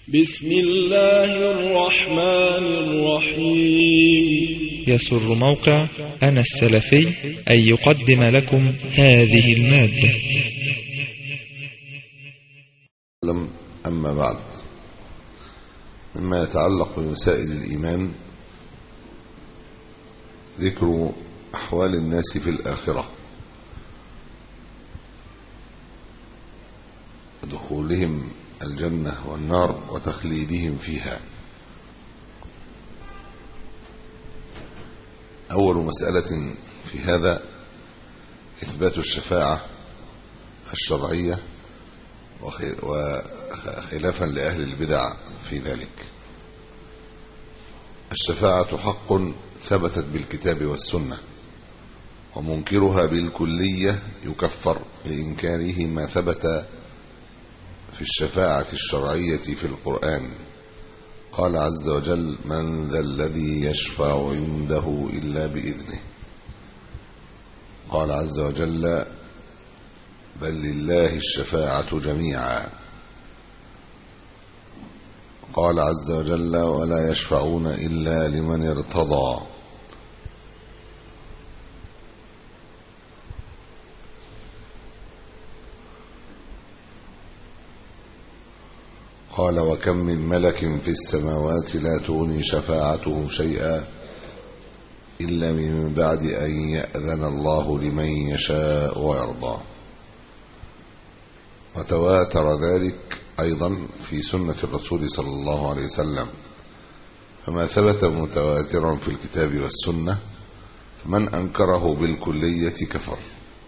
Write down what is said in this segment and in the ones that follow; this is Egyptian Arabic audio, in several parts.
بسم الله الرحمن الرحيم يسر موقع أنا السلفي أن يقدم لكم هذه المادة وسلم أما بعد مما يتعلق بمسائل الإيمان ذكر أحوال الناس في الآخرة دخولهم الجنة والنار وتخليدهم فيها أول مسألة في هذا إثبات الشفاعة الشرعية وخلافا لأهل البدع في ذلك الشفاعة حق ثبتت بالكتاب والسنة ومنكرها بالكلية يكفر لإنكاره ما ثبت في الشفاعة الشرعية في القرآن قال عز وجل من ذا الذي يشفع عنده إلا بإذنه قال عز وجل بل لله الشفاعة جميعا قال عز وجل ولا يشفعون إلا لمن ارتضى قال وكم من ملك في السماوات لا تغني شفاعتهم شيئا إلا من بعد أن يأذن الله لمن يشاء ويرضى وتواتر ذلك أيضا في سنة الرسول صلى الله عليه وسلم فما ثبت متواترا في الكتاب والسنة فمن أنكره بالكلية كفر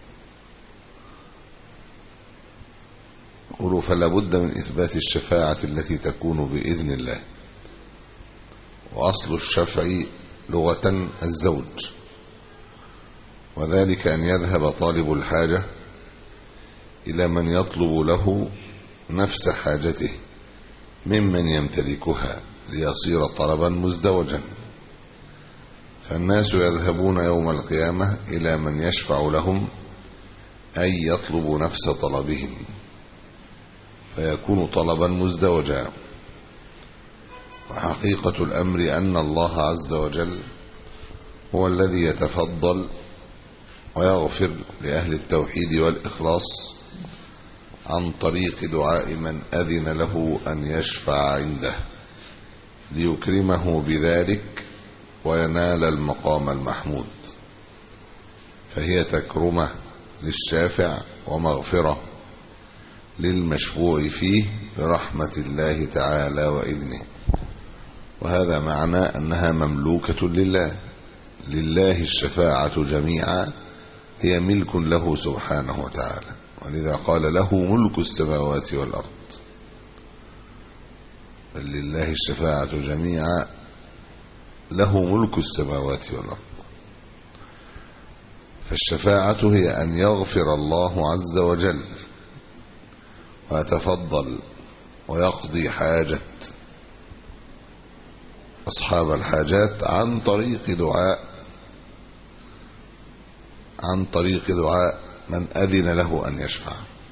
قولوا فلا بد من إثبات الشفاعة التي تكون بإذن الله وأصل الشفع لغة الزوج وذلك أن يذهب طالب الحاجة إلى من يطلب له نفس حاجته ممن يمتلكها ليصير طلبا مزدوجا فالناس يذهبون يوم القيامة إلى من يشفع لهم أي يطلب نفس طلبهم فيكون طلبا مزدوجا وحقيقة الأمر أن الله عز وجل هو الذي يتفضل ويغفر لأهل التوحيد والإخلاص عن طريق دعاء من أذن له أن يشفع عنده ليكرمه بذلك وينال المقام المحمود فهي تكرمة للشافع ومغفرة للمشفوع فيه برحمة الله تعالى وإذنه وهذا معنى أنها مملوكة لله لله الشفاعة جميعا هي ملك له سبحانه وتعالى ولذا قال له ملك السماوات والأرض بل لله الشفاعة جميعا له ملك السماوات والأرض فالشفاعة هي أن يغفر الله عز وجل ويتفضل ويقضي حاجة أصحاب الحاجات عن طريق دعاء عن طريق دعاء من أذن له أن يشفع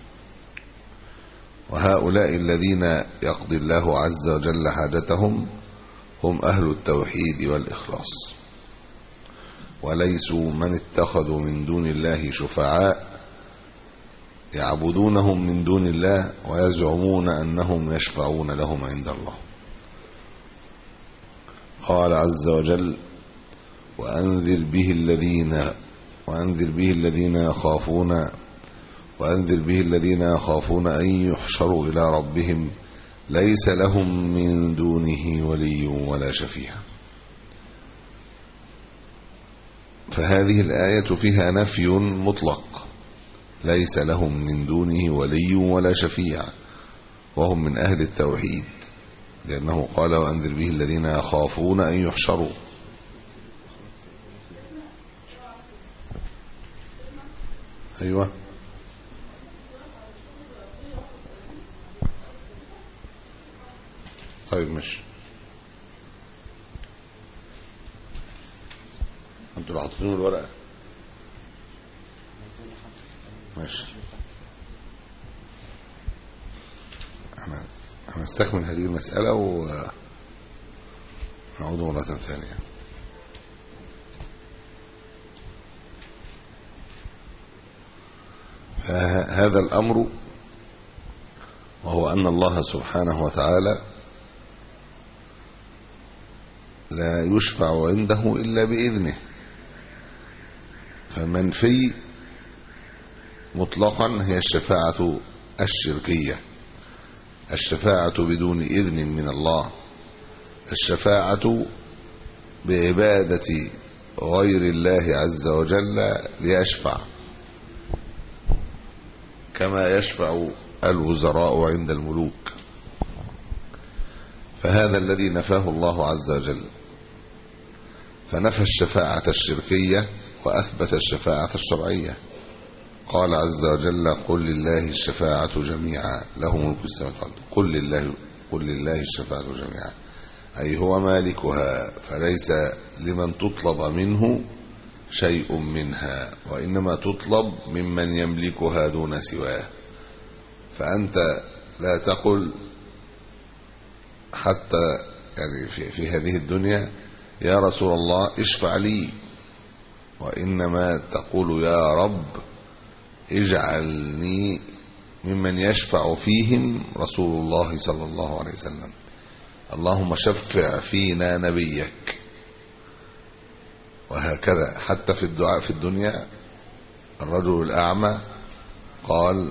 وهؤلاء الذين يقضي الله عز وجل حاجتهم هم أهل التوحيد والإخلاص وليسوا من اتخذوا من دون الله شفعاء يعبدونهم من دون الله ويزعمون أنهم يشفعون لهم عند الله قال عز وجل وأنذر به الذين وأنذر به الذين يخافون وأنذر به الذين يخافون أن يحشروا إلى ربهم ليس لهم من دونه ولي ولا شفيع فهذه الآية فيها نفي مطلق ليس لهم من دونه ولي ولا شفيع وهم من أهل التوحيد لأنه قال وأنذر به الذين يخافون أن يحشروا أيوة طيب ماشي انتوا اللي حاطين الورقه ماشي احنا هنستكمل هذه المسألة ونعود مرة ثانية فهذا الأمر وهو أن الله سبحانه وتعالى لا يشفع عنده إلا بإذنه فمنفي مطلقا هي الشفاعة الشركية الشفاعة بدون إذن من الله الشفاعة بعبادة غير الله عز وجل ليشفع كما يشفع الوزراء عند الملوك فهذا الذي نفاه الله عز وجل فنفى الشفاعة الشركية وأثبت الشفاعة الشرعية قال عز وجل قل لله الشفاعة جميعا له ملك السماوات والأرض قل لله قل لله الشفاعة جميعا أي هو مالكها فليس لمن تطلب منه شيء منها وإنما تطلب ممن يملكها دون سواه فأنت لا تقل حتى يعني في, في هذه الدنيا يا رسول الله اشفع لي وإنما تقول يا رب اجعلني ممن يشفع فيهم رسول الله صلى الله عليه وسلم اللهم شفع فينا نبيك وهكذا حتى في الدعاء في الدنيا الرجل الأعمى قال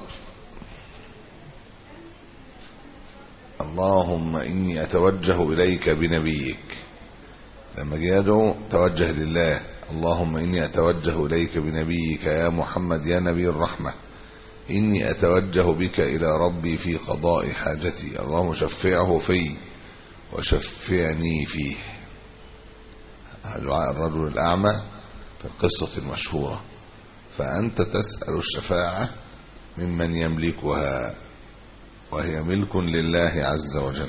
اللهم إني أتوجه إليك بنبيك لما جاء يدعو توجه لله اللهم إني أتوجه إليك بنبيك يا محمد يا نبي الرحمة إني أتوجه بك إلى ربي في قضاء حاجتي اللهم شفعه في وشفعني فيه دعاء الرجل الأعمى في القصة المشهورة فأنت تسأل الشفاعة ممن يملكها وهي ملك لله عز وجل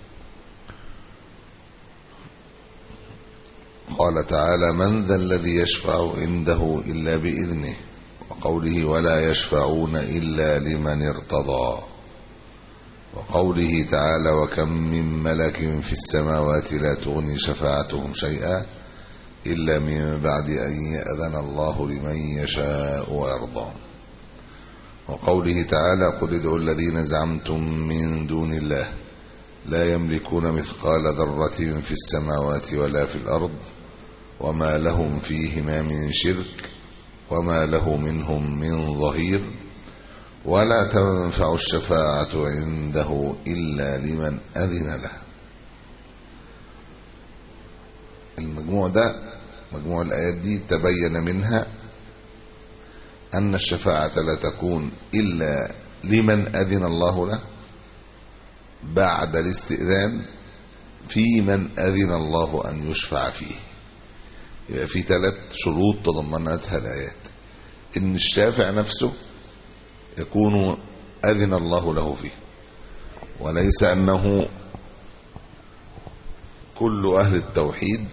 قال تعالى من ذا الذي يشفع عنده إلا بإذنه وقوله ولا يشفعون إلا لمن ارتضى وقوله تعالى وكم من ملك في السماوات لا تغني شفاعتهم شيئا إلا من بعد أن يأذن الله لمن يشاء ويرضى وقوله تعالى قل ادعوا الذين زعمتم من دون الله لا يملكون مثقال ذرة في السماوات ولا في الأرض وما لهم فيهما من شرك وما له منهم من ظهير ولا تنفع الشفاعة عنده إلا لمن أذن له المجموع ده مجموع الآيات دي تبين منها أن الشفاعة لا تكون إلا لمن أذن الله له بعد الاستئذان في من أذن الله أن يشفع فيه يبقى في ثلاث شروط تضمنتها الآيات إن الشافع نفسه يكون أذن الله له فيه وليس أنه كل أهل التوحيد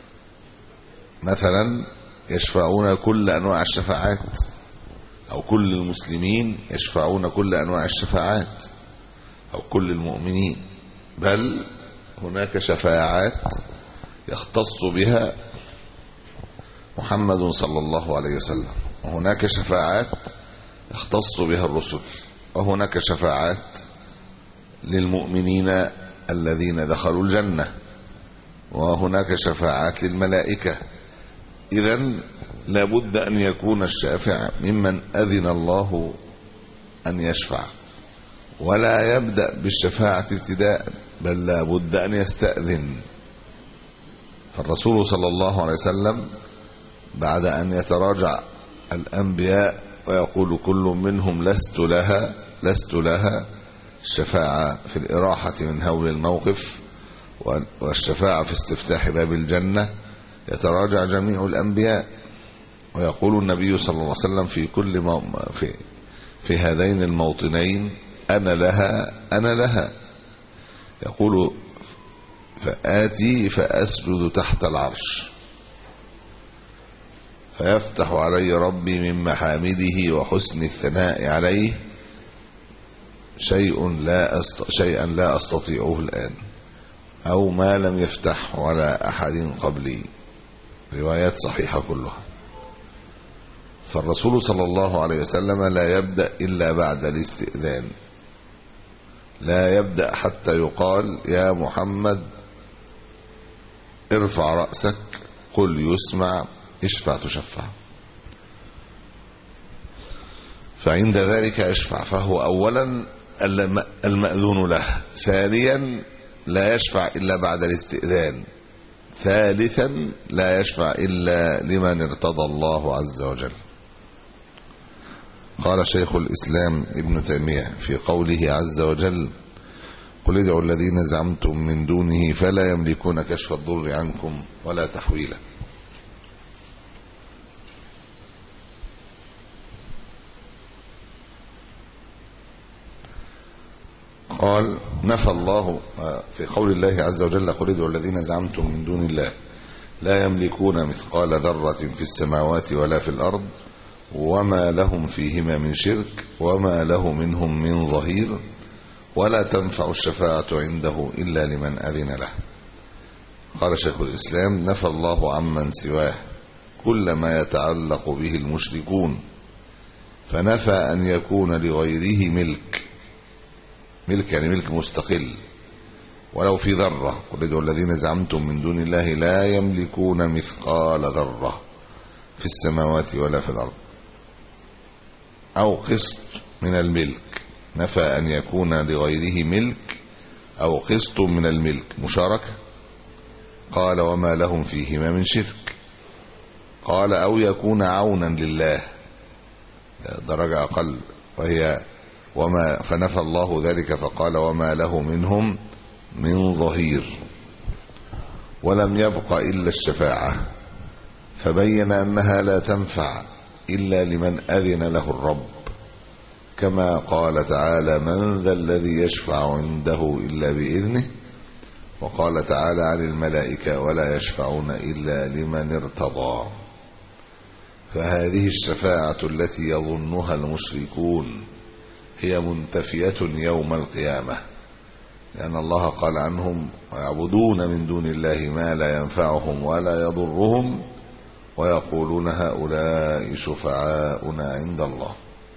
مثلا يشفعون كل أنواع الشفاعات أو كل المسلمين يشفعون كل أنواع الشفاعات أو كل المؤمنين بل هناك شفاعات يختص بها محمد صلى الله عليه وسلم وهناك شفاعات يختص بها الرسل وهناك شفاعات للمؤمنين الذين دخلوا الجنة وهناك شفاعات للملائكة إذا لابد أن يكون الشافع ممن أذن الله أن يشفع ولا يبدأ بالشفاعة ابتداء بل لابد أن يستأذن فالرسول صلى الله عليه وسلم بعد أن يتراجع الأنبياء ويقول كل منهم لست لها لست لها الشفاعة في الإراحة من هول الموقف والشفاعة في استفتاح باب الجنة يتراجع جميع الأنبياء ويقول النبي صلى الله عليه وسلم في كل مو... في في هذين الموطنين أنا لها أنا لها يقول فآتي فأسجد تحت العرش فيفتح علي ربي من محامده وحسن الثناء عليه شيء لا أست... شيئا لا أستطيعه الآن أو ما لم يفتح ولا أحد قبلي روايات صحيحة كلها فالرسول صلى الله عليه وسلم لا يبدأ إلا بعد الاستئذان لا يبدأ حتى يقال يا محمد ارفع رأسك قل يسمع اشفع تشفع فعند ذلك اشفع فهو أولا المأذون له ثانيا لا يشفع إلا بعد الاستئذان ثالثا لا يشفع إلا لمن ارتضى الله عز وجل قال شيخ الإسلام ابن تيمية في قوله عز وجل قل ادعوا الذين زعمتم من دونه فلا يملكون كشف الضر عنكم ولا تحويلا قال نفى الله في قول الله عز وجل قل ادعوا الذين زعمتم من دون الله لا يملكون مثقال ذرة في السماوات ولا في الأرض وما لهم فيهما من شرك وما له منهم من ظهير ولا تنفع الشفاعة عنده إلا لمن أذن له قال شيخ الإسلام نفى الله عمن سواه كل ما يتعلق به المشركون فنفى أن يكون لغيره ملك ملك يعني ملك مستقل ولو في ذرة قل ادعوا الذين زعمتم من دون الله لا يملكون مثقال ذرة في السماوات ولا في الأرض أو قسط من الملك نفى أن يكون لغيره ملك أو قسط من الملك مشاركة قال وما لهم فيهما من شرك قال أو يكون عونا لله درجة أقل وهي وما فنفى الله ذلك فقال وما له منهم من ظهير ولم يبق إلا الشفاعة فبين أنها لا تنفع إلا لمن أذن له الرب كما قال تعالى من ذا الذي يشفع عنده إلا بإذنه وقال تعالى عن الملائكة ولا يشفعون إلا لمن ارتضى فهذه الشفاعة التي يظنها المشركون هي منتفية يوم القيامة لأن الله قال عنهم ويعبدون من دون الله ما لا ينفعهم ولا يضرهم ويقولون هؤلاء شفعاؤنا عند الله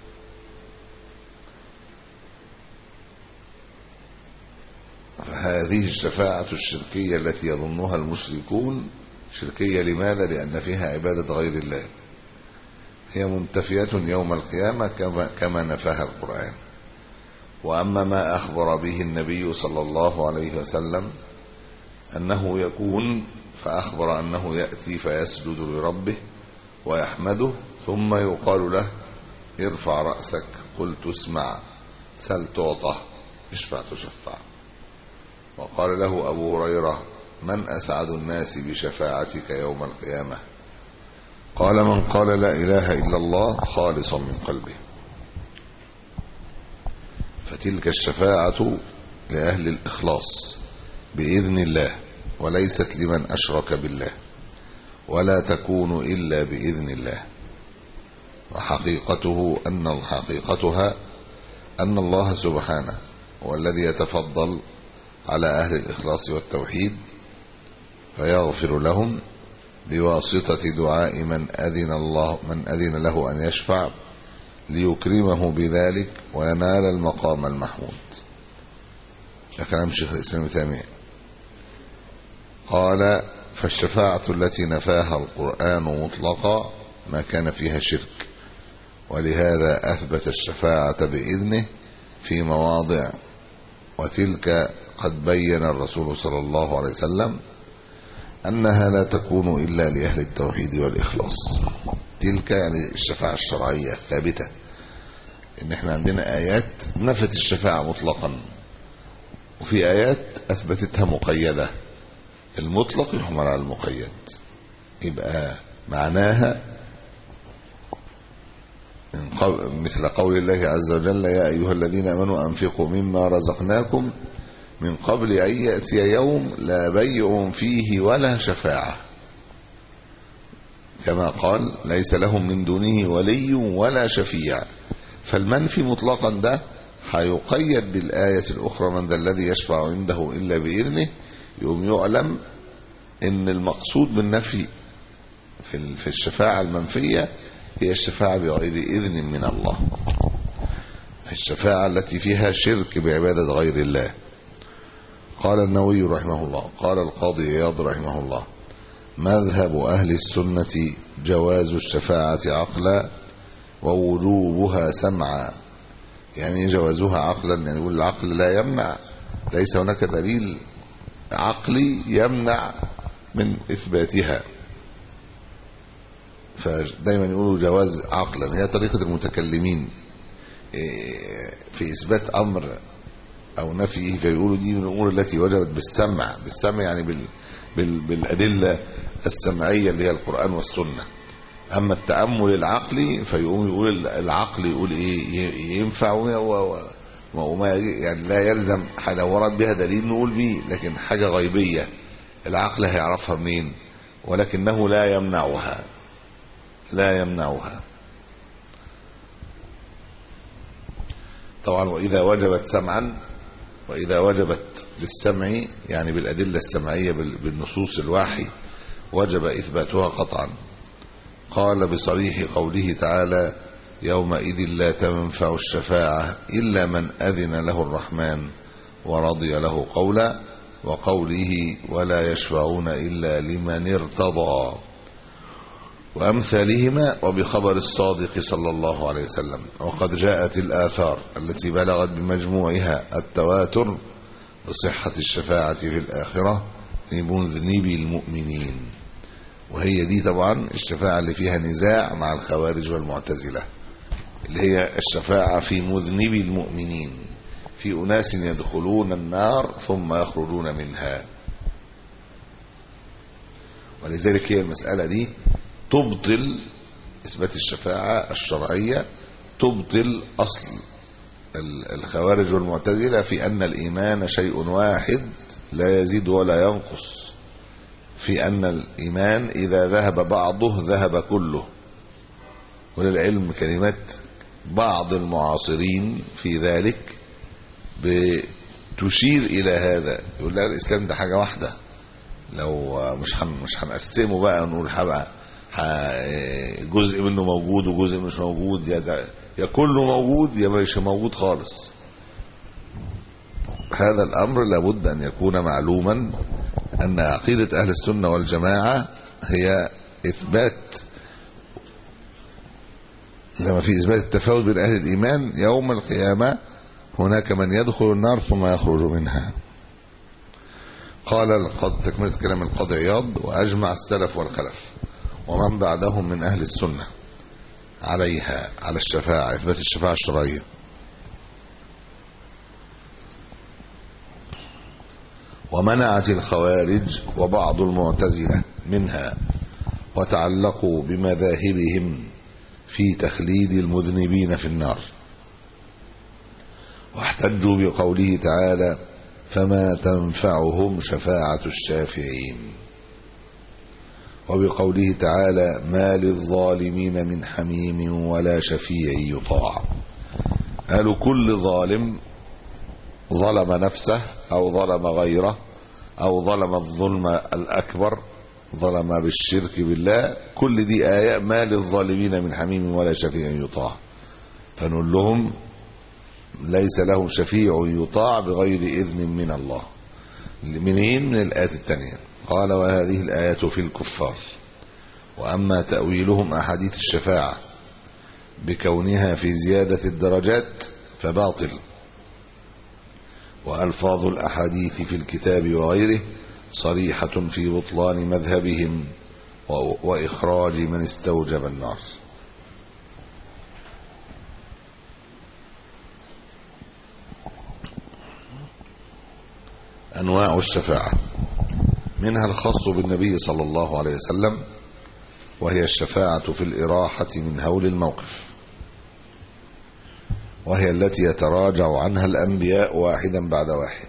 فهذه الشفاعة الشركية التي يظنها المشركون شركية لماذا؟ لأن فيها عبادة غير الله هي منتفية يوم القيامة كما, كما نفاها القرآن وأما ما أخبر به النبي صلى الله عليه وسلم أنه يكون فأخبر أنه يأتي فيسجد لربه ويحمده ثم يقال له ارفع رأسك قل تسمع سل تعطى اشفع تشفع وقال له أبو هريرة من أسعد الناس بشفاعتك يوم القيامة قال من قال لا إله إلا الله خالصا من قلبه فتلك الشفاعة لأهل الإخلاص بإذن الله وليست لمن أشرك بالله ولا تكون إلا بإذن الله وحقيقته أن حقيقتها أن الله سبحانه هو الذي يتفضل على أهل الإخلاص والتوحيد فيغفر لهم بواسطة دعاء من أذن الله من أذن له أن يشفع ليكرمه بذلك وينال المقام المحمود ده كلام شيخ الإسلام تيمية قال فالشفاعة التي نفاها القرآن مطلقا ما كان فيها شرك ولهذا أثبت الشفاعة بإذنه في مواضع وتلك قد بين الرسول صلى الله عليه وسلم أنها لا تكون إلا لأهل التوحيد والإخلاص تلك يعني الشفاعة الشرعية الثابتة إن احنا عندنا آيات نفت الشفاعة مطلقا وفي آيات أثبتتها مقيدة المطلق يحمل على المقيد يبقى معناها مثل قول الله عز وجل يا أيها الذين أمنوا أنفقوا مما رزقناكم من قبل أن يأتي يوم لا بيع فيه ولا شفاعة كما قال ليس لهم من دونه ولي ولا شفيع فالمنفي مطلقا ده هيقيد بالآية الأخرى من ذا الذي يشفع عنده إلا بإذنه يوم يعلم إن المقصود بالنفي في في الشفاعة المنفية هي الشفاعة بغير إذن من الله الشفاعة التي فيها شرك بعبادة غير الله قال النووي رحمه الله قال القاضي عياض رحمه الله مذهب أهل السنة جواز الشفاعة عقلا ووجوبها سمعا يعني جوازها عقلا يعني يقول العقل لا يمنع ليس هناك دليل عقلي يمنع من إثباتها فدايما يقولوا جواز عقلا هي طريقة المتكلمين في إثبات أمر أو نفيه فيقولوا دي من الأمور التي وجبت بالسمع بالسمع يعني بال بال بالأدلة السمعية اللي هي القرآن والسنة أما التأمل العقلي فيقوم يقول العقل يقول إيه ينفع وما يعني لا يلزم لو ورد بها دليل نقول به لكن حاجة غيبية العقل هيعرفها منين ولكنه لا يمنعها لا يمنعها طبعا وإذا وجبت سمعا وإذا وجبت بالسمع يعني بالأدلة السمعية بالنصوص الواحي وجب إثباتها قطعا قال بصريح قوله تعالى يومئذ لا تنفع الشفاعة إلا من أذن له الرحمن ورضي له قولا وقوله ولا يشفعون إلا لمن ارتضى وأمثالهما وبخبر الصادق صلى الله عليه وسلم وقد جاءت الآثار التي بلغت بمجموعها التواتر بصحة الشفاعة في الآخرة لمذنبي المؤمنين وهي دي طبعا الشفاعة اللي فيها نزاع مع الخوارج والمعتزلة اللي هي الشفاعة في مذنبي المؤمنين في أناس يدخلون النار ثم يخرجون منها ولذلك هي المسألة دي تبطل إثبات الشفاعة الشرعية تبطل أصل الخوارج والمعتزلة في أن الإيمان شيء واحد لا يزيد ولا ينقص في أن الإيمان إذا ذهب بعضه ذهب كله وللعلم كلمات بعض المعاصرين في ذلك بتشير إلى هذا يقول لا الإسلام ده حاجة واحدة لو مش هن مش هنقسمه بقى ونقول حبقى جزء منه موجود وجزء مش موجود يا ده يا كله موجود يا مش موجود خالص هذا الأمر لابد أن يكون معلوما أن عقيدة أهل السنة والجماعة هي إثبات لما في إثبات التفاوت بين أهل الإيمان يوم القيامة هناك من يدخل النار ثم يخرج منها قال تكملة كلام القاضي عياض وأجمع السلف والخلف ومن بعدهم من أهل السنة عليها على الشفاعة إثبات الشفاعة الشرعية ومنعت الخوارج وبعض المعتزلة منها وتعلقوا بمذاهبهم في تخليد المذنبين في النار واحتجوا بقوله تعالى فما تنفعهم شفاعة الشافعين وبقوله تعالى ما للظالمين من حميم ولا شفيع يطاع قالوا كل ظالم ظلم نفسه أو ظلم غيره أو ظلم الظلم الأكبر ظلم بالشرك بالله كل دي آية ما للظالمين من حميم ولا شفيع يطاع فنقول لهم ليس لهم شفيع يطاع بغير إذن من الله منين من الآيات التانية قال وهذه الآية في الكفار وأما تأويلهم أحاديث الشفاعة بكونها في زيادة الدرجات فباطل وألفاظ الأحاديث في الكتاب وغيره صريحة في بطلان مذهبهم وإخراج من استوجب النار أنواع الشفاعة منها الخاص بالنبي صلى الله عليه وسلم وهي الشفاعة في الإراحة من هول الموقف وهي التي يتراجع عنها الأنبياء واحدا بعد واحد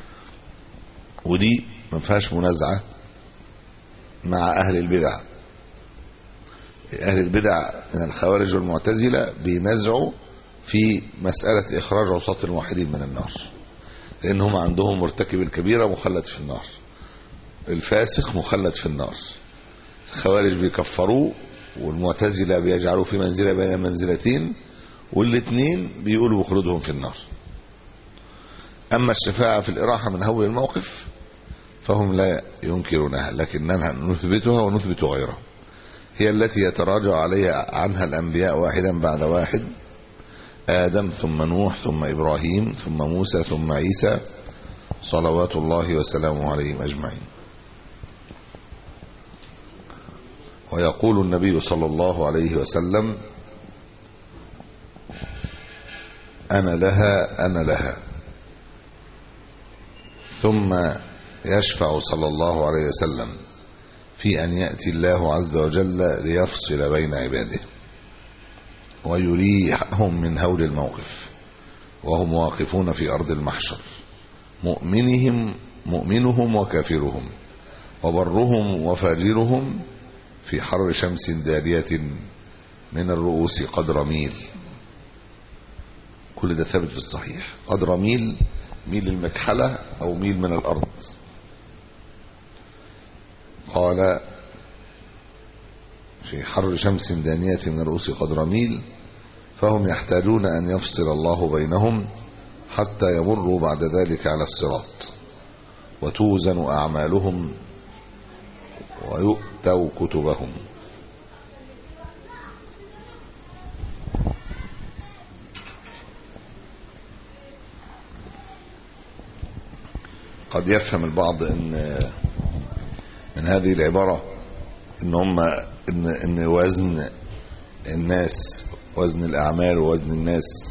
ودي ما فيهاش منازعة مع أهل البدع أهل البدع من الخوارج والمعتزلة بينزعوا في مسألة إخراج عصاة الموحدين من النار لأنهم عندهم مرتكب الكبيرة مخلد في النار الفاسق مخلد في النار الخوارج بيكفروه والمعتزلة بيجعلوه في منزلة بين منزلتين والاثنين بيقولوا بخلودهم في النار أما الشفاعة في الإراحة من هول الموقف فهم لا ينكرونها لكننا نثبتها ونثبت غيرها هي التي يتراجع عليها عنها الأنبياء واحدا بعد واحد آدم ثم نوح ثم إبراهيم ثم موسى ثم عيسى صلوات الله وسلامه عليهم أجمعين ويقول النبي صلى الله عليه وسلم أنا لها أنا لها ثم يشفع صلى الله عليه وسلم في أن يأتي الله عز وجل ليفصل بين عباده ويريحهم من هول الموقف وهم واقفون في أرض المحشر مؤمنهم مؤمنهم وكافرهم وبرهم وفاجرهم في حر شمس دارية من الرؤوس قدر ميل كل ده ثابت في الصحيح قدر ميل ميل المكحلة أو ميل من الأرض قال في حر شمس دانية من الرؤوس قدر ميل فهم يحتاجون أن يفصل الله بينهم حتى يمروا بعد ذلك على الصراط وتوزن أعمالهم ويؤتوا كتبهم قد يفهم البعض ان من هذه العبارة ان هم ان, إن وزن الناس وزن الاعمال ووزن الناس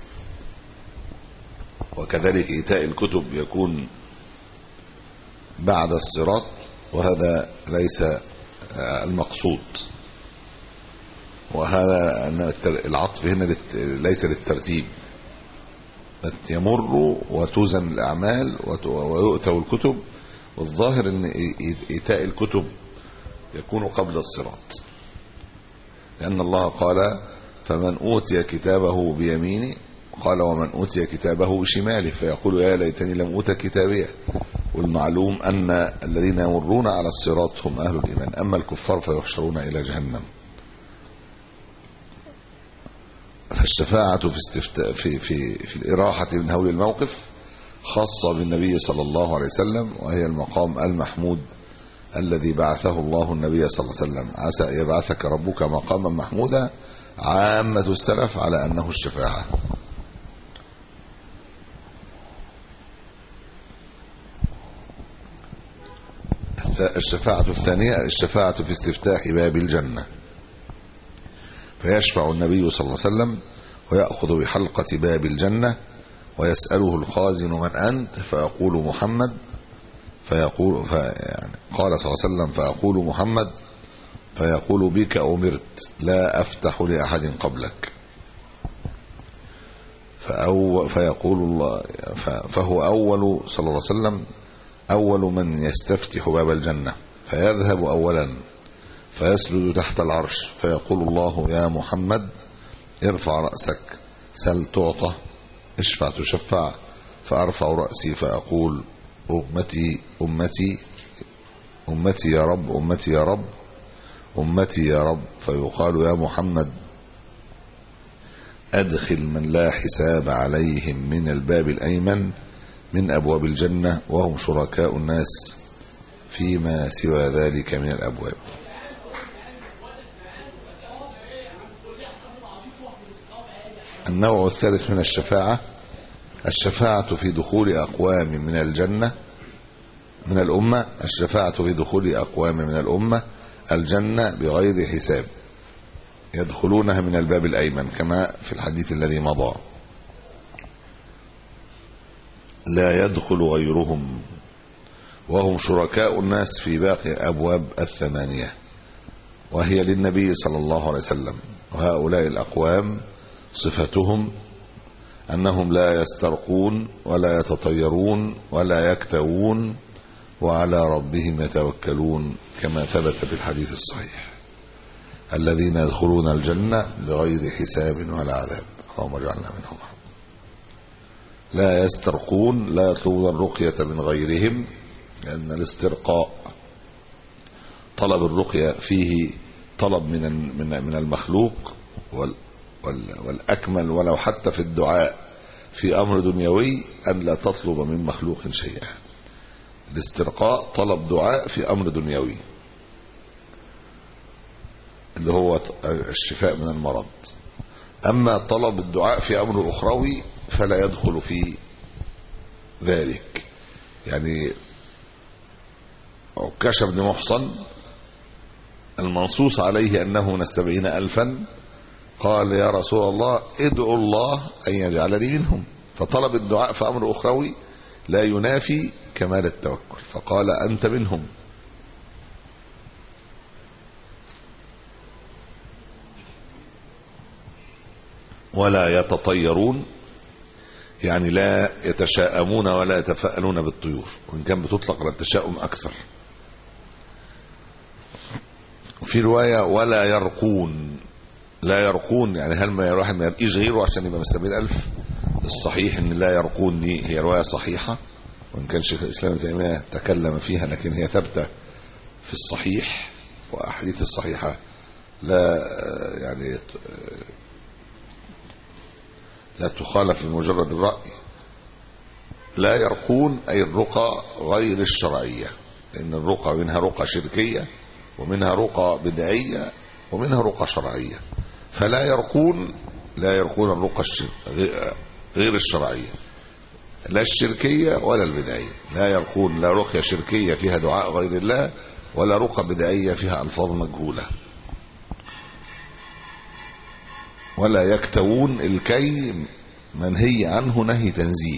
وكذلك ايتاء الكتب يكون بعد الصراط وهذا ليس المقصود وهذا أن العطف هنا ليس للترتيب يمر وتوزن الأعمال ويؤتوا الكتب والظاهر أن إيتاء الكتب يكون قبل الصراط لأن الله قال فمن أوتي كتابه بيمينه قال ومن أوتي كتابه بشماله فيقول يا ليتني لم أوت كتابيه والمعلوم أن الذين يمرون على الصراط هم أهل الإيمان أما الكفار فيحشرون إلى جهنم فالشفاعة في, استفت... في, في, في الإراحة من هول الموقف خاصة بالنبي صلى الله عليه وسلم وهي المقام المحمود الذي بعثه الله النبي صلى الله عليه وسلم عسى يبعثك ربك مقاما محمودا عامة السلف على أنه الشفاعة الشفاعة الثانية الشفاعة في استفتاح باب الجنة فيشفع النبي صلى الله عليه وسلم ويأخذ بحلقة باب الجنة ويسأله الخازن من أنت فيقول محمد فيقول في يعني قال صلى الله عليه وسلم فيقول محمد فيقول بك أمرت لا أفتح لأحد قبلك فأو فيقول الله فهو أول صلى الله عليه وسلم أول من يستفتح باب الجنة فيذهب أولا فيسجد تحت العرش فيقول الله يا محمد ارفع رأسك سل تعطى اشفع تشفع فأرفع رأسي فأقول أمتي أمتي أمتي يا رب أمتي يا رب أمتي يا رب فيقال يا محمد أدخل من لا حساب عليهم من الباب الأيمن من أبواب الجنة وهم شركاء الناس فيما سوى ذلك من الأبواب النوع الثالث من الشفاعة الشفاعة في دخول أقوام من الجنة من الأمة الشفاعة في دخول أقوام من الأمة الجنة بغير حساب يدخلونها من الباب الأيمن كما في الحديث الذي مضى لا يدخل غيرهم وهم شركاء الناس في باقي الأبواب الثمانية وهي للنبي صلى الله عليه وسلم وهؤلاء الأقوام صفتهم أنهم لا يسترقون ولا يتطيرون ولا يكتوون وعلى ربهم يتوكلون كما ثبت في الحديث الصحيح الذين يدخلون الجنة بغير حساب ولا عذاب اللهم اجعلنا منهم لا يسترقون لا يطلبون الرقية من غيرهم لأن الاسترقاء طلب الرقية فيه طلب من من من المخلوق وال وال والأكمل ولو حتى في الدعاء في أمر دنيوي أن لا تطلب من مخلوق شيئا الاسترقاء طلب دعاء في أمر دنيوي اللي هو الشفاء من المرض أما طلب الدعاء في أمر أخروي فلا يدخل في ذلك يعني عكاش بن محصن المنصوص عليه أنه من السبعين ألفا قال يا رسول الله ادعو الله أن يجعلني منهم فطلب الدعاء في أمر أخروي لا ينافي كمال التوكل فقال أنت منهم ولا يتطيرون يعني لا يتشاءمون ولا يتفاءلون بالطيور وإن كان بتطلق على التشاؤم أكثر وفي رواية ولا يرقون لا يرقون يعني هل ما الواحد ما يرقيش غيره عشان يبقى من السبعين ألف الصحيح ان لا يرقون دي هي رواية صحيحة وإن كان شيخ الإسلام ابن تيمية تكلم فيها لكن هي ثابتة في الصحيح وأحاديث الصحيحة لا يعني لا تخالف بمجرد الرأي لا يرقون أي الرقى غير الشرعية لأن الرقى منها رقى شركية ومنها رقى بدعية ومنها رقى شرعية فلا يرقون لا يرقون الرقى غير الشرعية لا الشركية ولا البدعية لا يرقون لا رقية شركية فيها دعاء غير الله ولا رقى بدعية فيها ألفاظ مجهولة ولا يكتوون الكي منهي عنه نهي تنزيه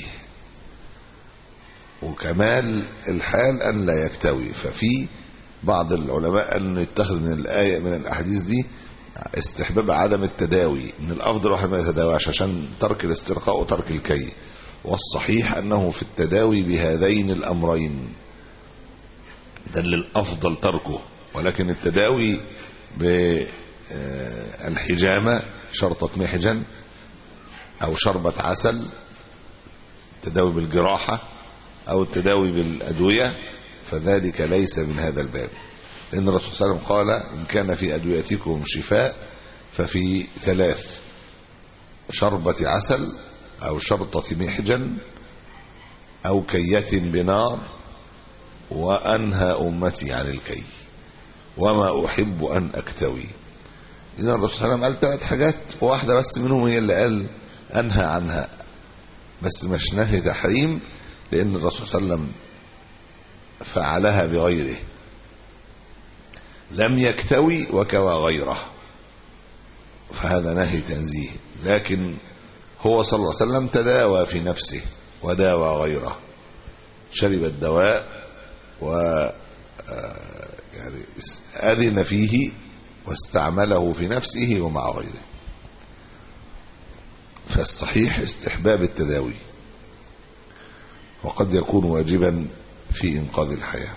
وكمال الحال أن لا يكتوي ففي بعض العلماء أن يتخذ من الآية من الأحاديث دي استحباب عدم التداوي من الأفضل واحد ما يتداواش عشان ترك الاسترخاء وترك الكي والصحيح أنه في التداوي بهذين الأمرين ده للأفضل تركه ولكن التداوي بالحجامة شرطة محجن أو شربة عسل التداوي بالجراحة أو التداوي بالأدوية فذلك ليس من هذا الباب لأن الرسول صلى الله عليه وسلم قال إن كان في أدويتكم شفاء ففي ثلاث شربة عسل أو شرطة محجن أو كية بنار وأنهى أمتي عن الكي وما أحب أن أكتوي إذا الرسول صلى الله عليه وسلم قال ثلاث حاجات واحدة بس منهم هي اللي قال أنهى عنها بس مش نهي تحريم لأن الرسول صلى الله عليه وسلم فعلها بغيره لم يكتوي وكوى غيره فهذا نهي تنزيه لكن هو صلى الله عليه وسلم تداوى في نفسه وداوى غيره شرب الدواء و يعني أذن فيه واستعمله في نفسه ومع غيره فالصحيح استحباب التداوي وقد يكون واجبا في إنقاذ الحياة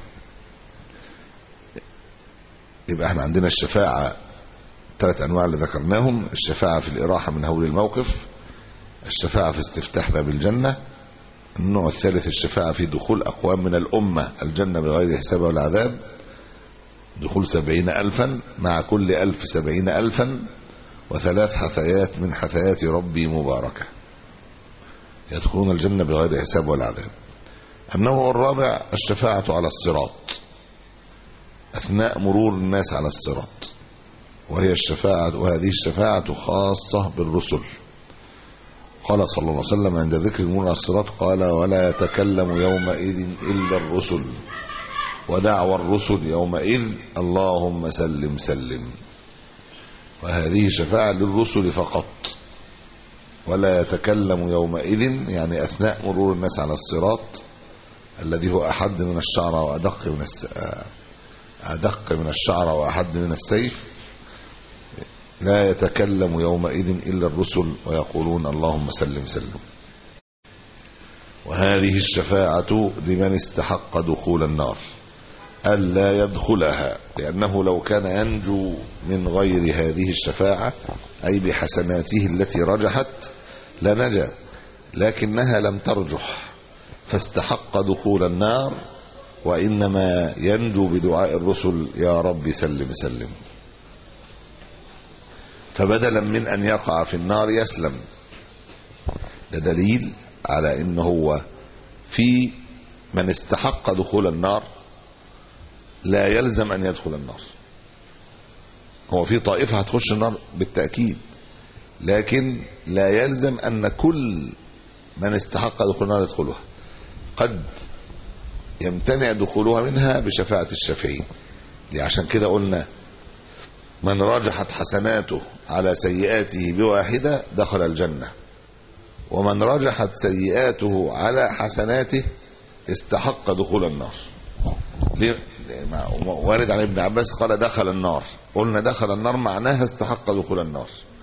يبقى احنا عندنا الشفاعة ثلاث أنواع اللي ذكرناهم الشفاعة في الإراحة من هول الموقف الشفاعة في استفتاح باب الجنة النوع الثالث الشفاعة في دخول أقوام من الأمة الجنة بغير حساب ولا عذاب دخول سبعين ألفا مع كل ألف سبعين ألفا وثلاث حثيات من حثيات ربي مباركة يدخلون الجنة بغير حساب ولا عذاب النوع الرابع الشفاعة على الصراط أثناء مرور الناس على الصراط وهي الشفاعة وهذه الشفاعة خاصة بالرسل قال صلى الله عليه وسلم عند ذكر المرور على الصراط قال ولا يتكلم يومئذ إلا الرسل ودعوى الرسل يومئذ اللهم سلم سلم وهذه شفاعة للرسل فقط ولا يتكلم يومئذ يعني أثناء مرور الناس على الصراط الذي هو أحد من الشعر وأدق من الس... أدق من الشعر وأحد من السيف لا يتكلم يومئذ إلا الرسل ويقولون اللهم سلم سلم وهذه الشفاعة لمن استحق دخول النار ألا يدخلها لأنه لو كان ينجو من غير هذه الشفاعة أي بحسناته التي رجحت لنجا لكنها لم ترجح فاستحق دخول النار وإنما ينجو بدعاء الرسل يا رب سلم سلم فبدلا من أن يقع في النار يسلم ده دليل على أنه هو في من استحق دخول النار لا يلزم أن يدخل النار هو في طائفة هتخش النار بالتأكيد لكن لا يلزم أن كل من استحق دخول النار يدخلها قد يمتنع دخولها منها بشفاعة الشافعين عشان كده قلنا من رجحت حسناته على سيئاته بواحدة دخل الجنة ومن رجحت سيئاته على حسناته استحق دخول النار ليه؟ وارد عن ابن عباس قال دخل النار قلنا دخل النار معناها استحق دخول النار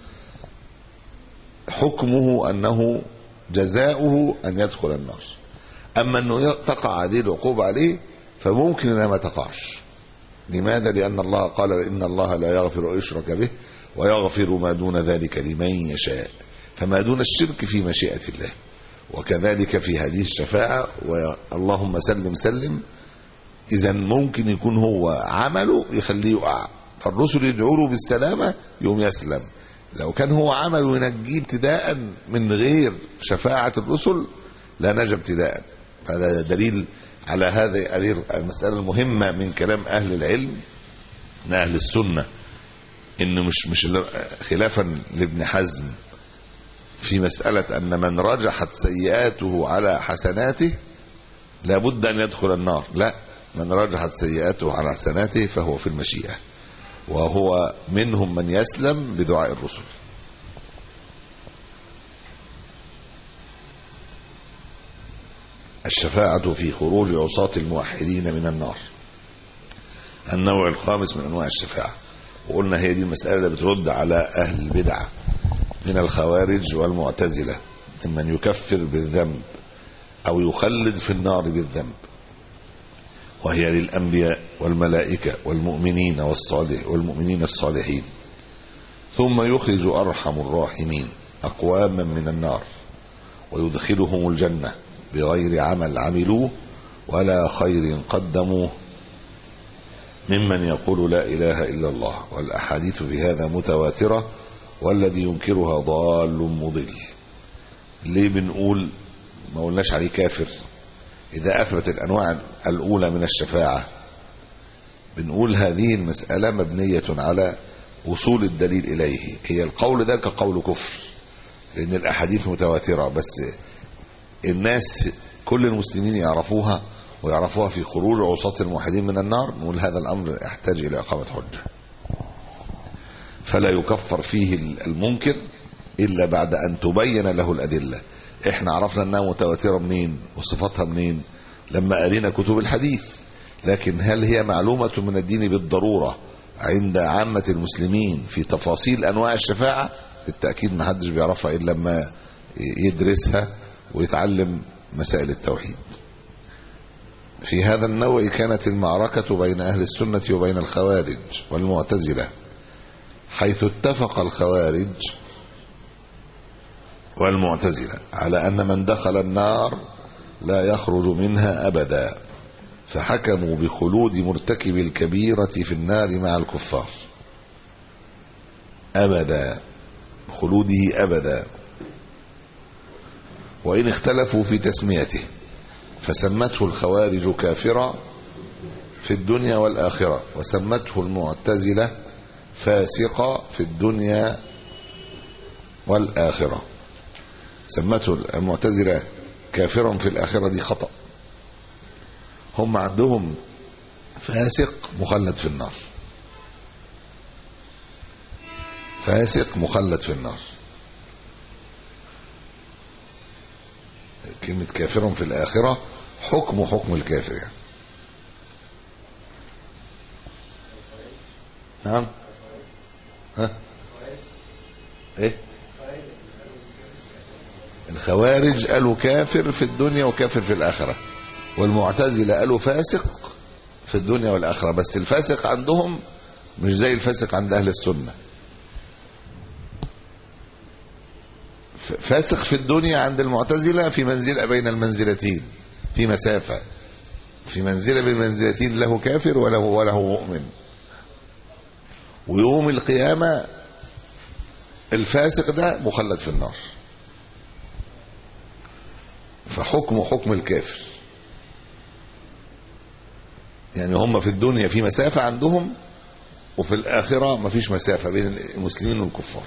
حكمه أنه جزاؤه أن يدخل النار أما أنه تقع هذه العقوبة عليه فممكن أنها ما تقعش لماذا لأن الله قال إن الله لا يغفر أن يشرك به ويغفر ما دون ذلك لمن يشاء فما دون الشرك في مشيئة الله وكذلك في هذه الشفاعة اللهم سلم سلم إذا ممكن يكون هو عمله يخليه يقع فالرسل يدعوا له بالسلامة يوم يسلم لو كان هو عمله ينجيه ابتداء من غير شفاعة الرسل لا نجا ابتداء هذا دليل على هذه المسألة المهمة من كلام أهل العلم من أهل السنة إنه مش مش خلافا لابن حزم في مسألة أن من رجحت سيئاته على حسناته لابد أن يدخل النار لا من رجحت سيئاته على حسناته فهو في المشيئة وهو منهم من يسلم بدعاء الرسل الشفاعة في خروج عصاة الموحدين من النار النوع الخامس من أنواع الشفاعة وقلنا هي دي المسألة اللي بترد على أهل البدع من الخوارج والمعتزلة ممن يكفر بالذنب أو يخلد في النار بالذنب وهي للأنبياء والملائكة والمؤمنين والصالح والمؤمنين الصالحين ثم يخرج أرحم الراحمين أقواما من النار ويدخلهم الجنة بغير عمل عملوه ولا خير قدموه ممن يقول لا إله إلا الله والأحاديث في هذا متواترة والذي ينكرها ضال مضل ليه بنقول ما قلناش عليه كافر إذا أثبت الأنواع الأولى من الشفاعة بنقول هذه المسألة مبنية على وصول الدليل إليه هي القول ده كقول كفر لأن الأحاديث متواترة بس الناس كل المسلمين يعرفوها ويعرفوها في خروج عصاة الموحدين من النار نقول هذا الأمر يحتاج إلى إقامة حجة فلا يكفر فيه المنكر إلا بعد أن تبين له الأدلة احنا عرفنا أنها متواترة منين وصفاتها منين لما قرينا كتب الحديث لكن هل هي معلومة من الدين بالضرورة عند عامة المسلمين في تفاصيل أنواع الشفاعة بالتأكيد ما حدش بيعرفها إلا لما يدرسها ويتعلم مسائل التوحيد في هذا النوع كانت المعركة بين أهل السنة وبين الخوارج والمعتزلة حيث اتفق الخوارج والمعتزلة على أن من دخل النار لا يخرج منها أبدا فحكموا بخلود مرتكب الكبيرة في النار مع الكفار أبدا خلوده أبدا وإن اختلفوا في تسميته فسمته الخوارج كافرا في الدنيا والآخرة وسمته المعتزلة فاسقا في الدنيا والآخرة سمته المعتزلة كافرا في الآخرة دي خطأ هم عندهم فاسق مخلد في النار فاسق مخلد في النار كلمة كافر في الآخرة حكم حكم الكافر يعني نعم ها ايه الخوارج قالوا كافر في الدنيا وكافر في الآخرة والمعتزلة قالوا فاسق في الدنيا والآخرة بس الفاسق عندهم مش زي الفاسق عند أهل السنة ف- فاسق في الدنيا عند المعتزلة في منزلة بين المنزلتين في مسافة في منزلة بين المنزلتين له كافر وله وله مؤمن ويوم القيامة الفاسق ده مخلد في النار فحكمه حكم الكافر يعني هم في الدنيا في مسافة عندهم وفي الآخرة مفيش مسافة بين المسلمين والكفار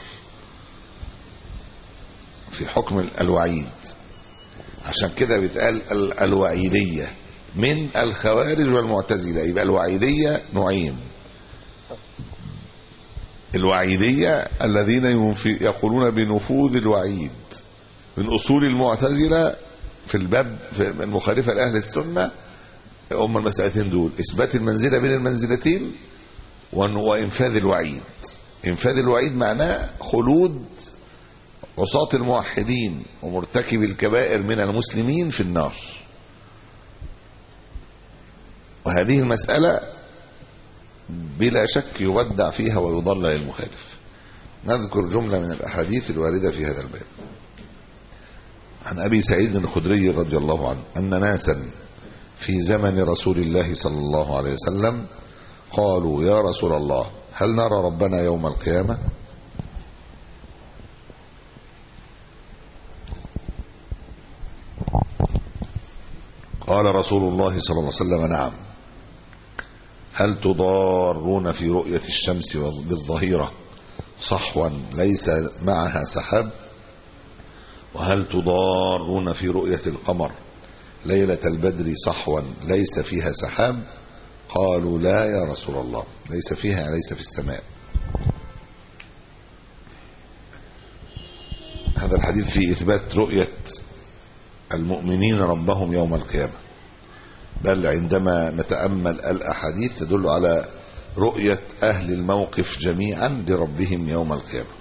في حكم الوعيد عشان كده بيتقال ال- الوعيدية من الخوارج والمعتزلة يبقى الوعيدية نوعين الوعيدية الذين ينفي يقولون بنفوذ الوعيد من أصول المعتزلة في الباب في المخالفة لأهل السنة هم المسألتين دول إثبات المنزلة بين المنزلتين وأن- وإنفاذ الوعيد إنفاذ الوعيد معناه خلود عصاة الموحدين ومرتكب الكبائر من المسلمين في النار وهذه المسألة بلا شك يبدع فيها ويضل للمخالف نذكر جملة من الأحاديث الواردة في هذا الباب عن أبي سعيد الخدري رضي الله عنه أن ناسا في زمن رسول الله صلى الله عليه وسلم قالوا يا رسول الله هل نرى ربنا يوم القيامة قال رسول الله صلى الله عليه وسلم نعم هل تضارون في رؤية الشمس بالظهيرة صحوا ليس معها سحاب وهل تضارون في رؤية القمر ليلة البدر صحوا ليس فيها سحاب قالوا لا يا رسول الله ليس فيها ليس في السماء هذا الحديث في إثبات رؤية المؤمنين ربهم يوم القيامة بل عندما نتأمل الأحاديث تدل على رؤية أهل الموقف جميعا لربهم يوم القيامة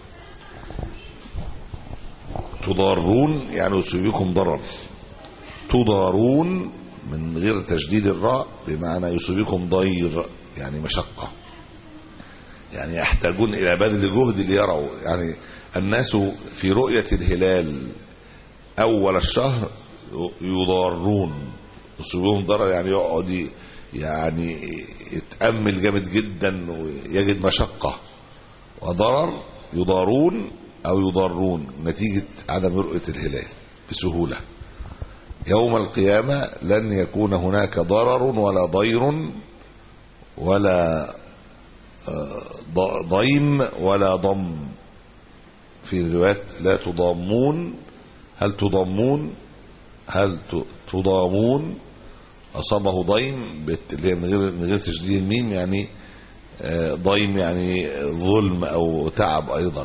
تضارون يعني يصيبكم ضرر تضارون من غير تشديد الراء بمعنى يصيبكم ضير يعني مشقة يعني يحتاجون إلى بذل جهد ليروا يعني الناس في رؤية الهلال أول الشهر يضارون يصيبهم ضرر يعني يقعد ي- يعني يتأمل جامد جدا ويجد مشقة وضرر يضارون أو يضارون نتيجة عدم رؤية الهلال بسهولة يوم القيامة لن يكون هناك ضرر ولا ضير ولا آه، ض- ضيم ولا ضم في روايات لا تضامون هل تضامون هل ت- تضامون أصابه ضيم بت- اللي هي من غير من غير تشديد الميم يعني آه، ضيم يعني ظلم أو تعب أيضا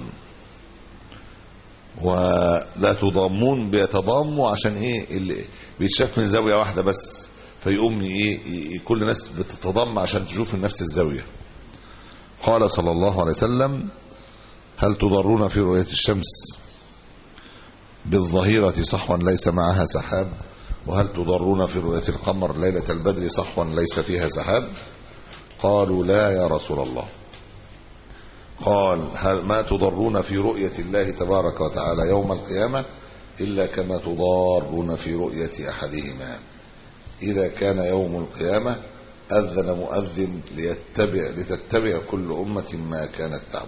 ولا تضامون بيتضاموا عشان ايه اللي بيتشاف من زاويه واحده بس فيقوم ايه ي- كل الناس بتتضم عشان تشوف من نفس الزاويه قال صلى الله عليه وسلم هل تضرون في رؤيه الشمس بالظهيرة صحوا ليس معها سحاب وهل تضرون في رؤية القمر ليلة البدر صحوا ليس فيها سحاب قالوا لا يا رسول الله قال هل ما تضرون في رؤية الله تبارك وتعالى يوم القيامة إلا كما تضارون في رؤية أحدهما إذا كان يوم القيامة أذن مؤذن ليتبع لتتبع كل أمة ما كانت تعبد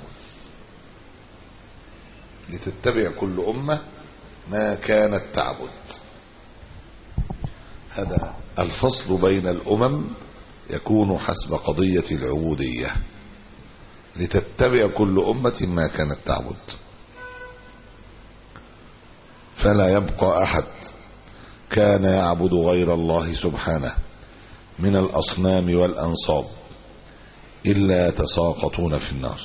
لتتبع كل أمة ما كانت تعبد هذا الفصل بين الأمم يكون حسب قضية العبودية لتتبع كل أمة ما كانت تعبد فلا يبقى أحد كان يعبد غير الله سبحانه من الأصنام والأنصاب إلا يتساقطون في النار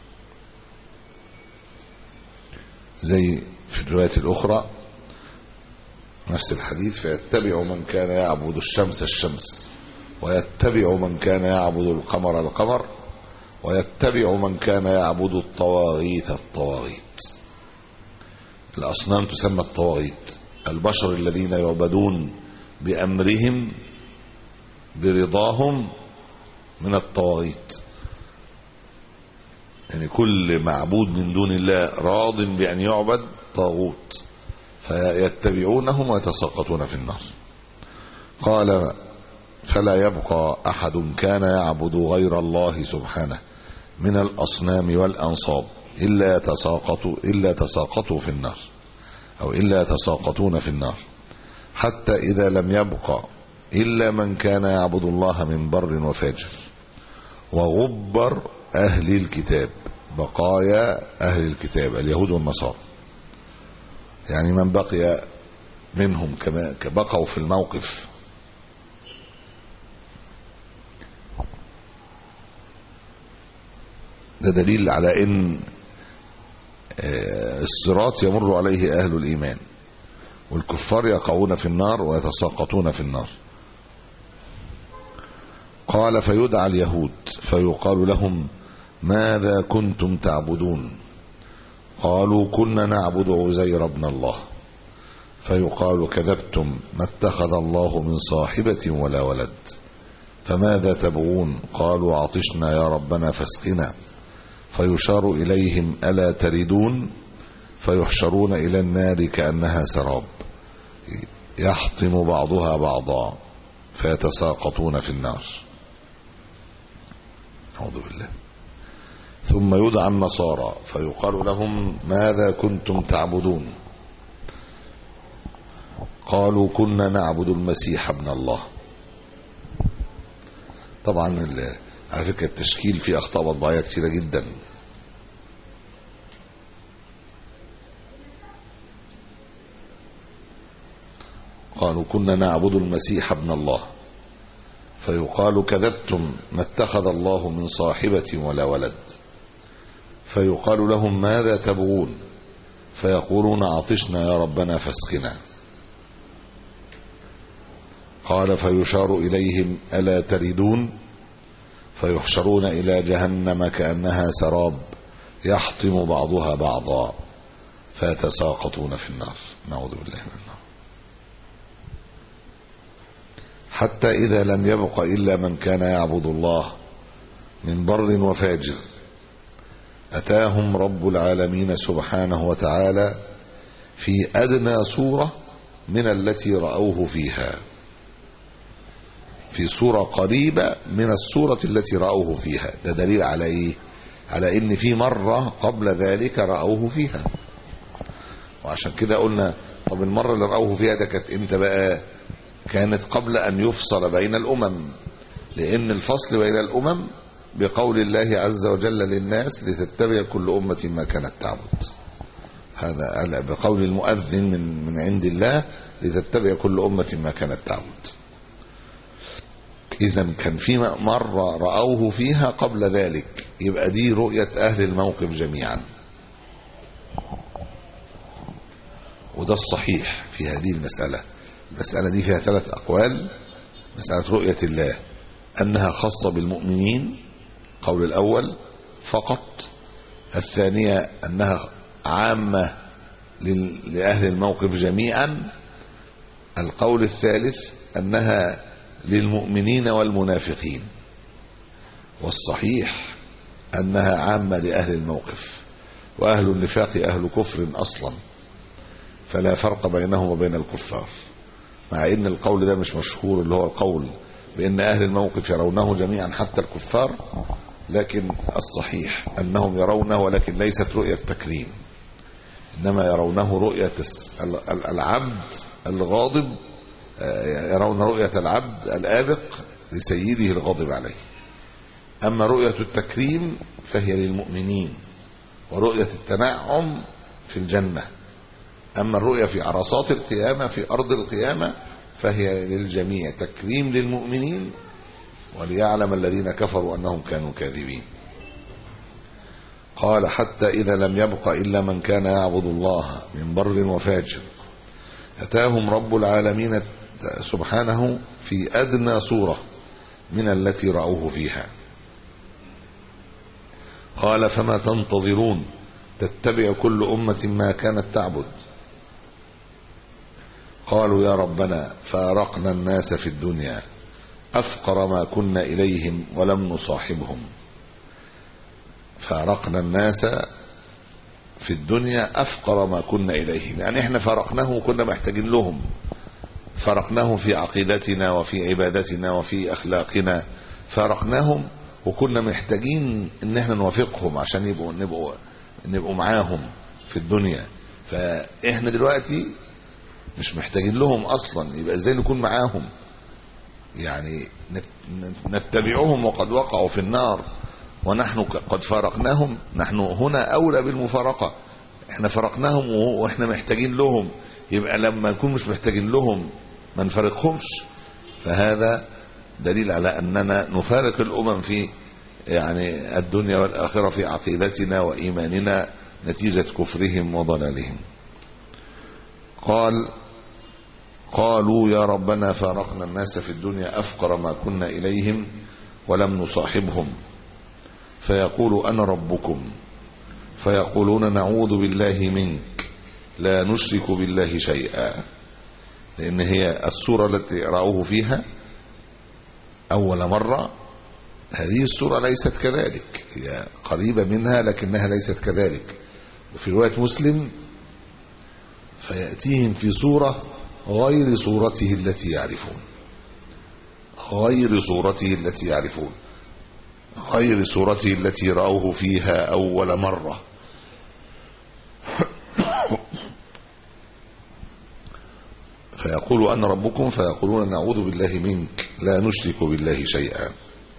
زي في الرواية الأخرى نفس الحديث فيتبع من كان يعبد الشمس الشمس ويتبع من كان يعبد القمر القمر ويتبع من كان يعبد الطواغيت الطواغيت الأصنام تسمى الطواغيت البشر الذين يعبدون بأمرهم برضاهم من الطواغيت يعني كل معبود من دون الله راض بأن يعبد طاغوت فيتبعونهم ويتساقطون في النار قال فلا يبقى أحد كان يعبد غير الله سبحانه من الأصنام والأنصاب إلا يتساقطوا إلا تساقطوا في النار أو إلا يتساقطون في النار حتى إذا لم يبقى إلا من كان يعبد الله من بر وفاجر وغبر أهل الكتاب بقايا أهل الكتاب اليهود والنصارى يعني من بقي منهم كما بقوا في الموقف ده دليل على ان الصراط يمر عليه اهل الايمان والكفار يقعون في النار ويتساقطون في النار قال فيدعى اليهود فيقال لهم ماذا كنتم تعبدون قالوا كنا نعبد عزير ابن الله فيقال كذبتم ما اتخذ الله من صاحبة ولا ولد فماذا تبغون قالوا عطشنا يا ربنا فاسقنا فيشار إليهم ألا تردون فيحشرون إلى النار كأنها سراب يحطم بعضها بعضا فيتساقطون في النار أعوذ بالله ثم يدعى النصارى فيقال لهم ماذا كنتم تعبدون قالوا كنا نعبد المسيح ابن الله طبعا على فكرة التشكيل فيه أخطاء مطبعية كثيرة جدا قالوا كنا نعبد المسيح ابن الله فيقال كذبتم ما اتخذ الله من صاحبة ولا ولد فيقال لهم ماذا تبغون فيقولون عطشنا يا ربنا فاسقنا قال فيشار إليهم ألا تردون فيحشرون إلى جهنم كأنها سراب يحطم بعضها بعضا فيتساقطون في النار نعوذ بالله من النار حتى إذا لم يبق إلا من كان يعبد الله من بر وفاجر أتاهم رب العالمين سبحانه وتعالى في أدنى صورة من التي رأوه فيها في صورة قريبة من الصورة التي رأوه فيها ده دليل على إيه على إن في مرة قبل ذلك رأوه فيها وعشان كده قلنا طب المرة اللي رأوه فيها ده كانت امتى بقى كانت قبل أن يفصل بين الأمم لأن الفصل بين الأمم بقول الله عز وجل للناس لتتبع كل أمة ما كانت تعبد هذا بقول المؤذن من من عند الله لتتبع كل أمة ما كانت تعبد إذا كان في مرة رأوه فيها قبل ذلك يبقى دي رؤية أهل الموقف جميعا وده الصحيح في هذه المسألة المسألة دي فيها ثلاث أقوال مسألة رؤية الله أنها خاصة بالمؤمنين قول الأول فقط الثانية أنها عامة لأهل الموقف جميعا القول الثالث أنها للمؤمنين والمنافقين والصحيح أنها عامة لأهل الموقف وأهل النفاق أهل كفر أصلا فلا فرق بينهم وبين الكفار مع ان القول ده مش مشهور اللي هو القول بان اهل الموقف يرونه جميعا حتى الكفار لكن الصحيح انهم يرونه ولكن ليست رؤية تكريم انما يرونه رؤية العبد الغاضب يرون رؤية العبد الآبق لسيده الغاضب عليه أما رؤية التكريم فهي للمؤمنين ورؤية التنعم في الجنة أما الرؤية في عرصات القيامة في أرض القيامة فهي للجميع تكريم للمؤمنين وليعلم الذين كفروا أنهم كانوا كاذبين قال حتى إذا لم يبق إلا من كان يعبد الله من بر وفاجر أتاهم رب العالمين سبحانه في أدنى صورة من التي رأوه فيها قال فما تنتظرون تتبع كل أمة ما كانت تعبد قالوا يا ربنا فارقنا الناس في الدنيا أفقر ما كنا إليهم ولم نصاحبهم فارقنا الناس في الدنيا أفقر ما كنا إليهم يعني إحنا فارقناهم وكنا محتاجين لهم فارقناهم في عقيدتنا وفي عبادتنا وفي أخلاقنا فارقناهم وكنا محتاجين ان احنا نوافقهم عشان يبقوا نبقوا نبقوا معاهم في الدنيا فاحنا دلوقتي مش محتاجين لهم اصلا يبقى ازاي نكون معاهم يعني نتبعهم وقد وقعوا في النار ونحن قد فارقناهم نحن هنا اولى بالمفارقه احنا فرقناهم واحنا محتاجين لهم يبقى لما نكون مش محتاجين لهم ما نفارقهمش فهذا دليل على أننا نفارق الأمم في يعني الدنيا والآخرة في عقيدتنا وإيماننا نتيجة كفرهم وضلالهم قال قالوا يا ربنا فارقنا الناس في الدنيا أفقر ما كنا إليهم ولم نصاحبهم فيقول أنا ربكم فيقولون نعوذ بالله منك لا نشرك بالله شيئا لأن هي السورة التي رأوه فيها أول مرة هذه السورة ليست كذلك هي قريبة منها لكنها ليست كذلك وفي رواية مسلم فيأتيهم في صورة غير صورته التي يعرفون غير صورته التي يعرفون غير صورته التي رأوه فيها أول مرة فيقول أنا ربكم فيقولون نعوذ بالله منك لا نشرك بالله شيئا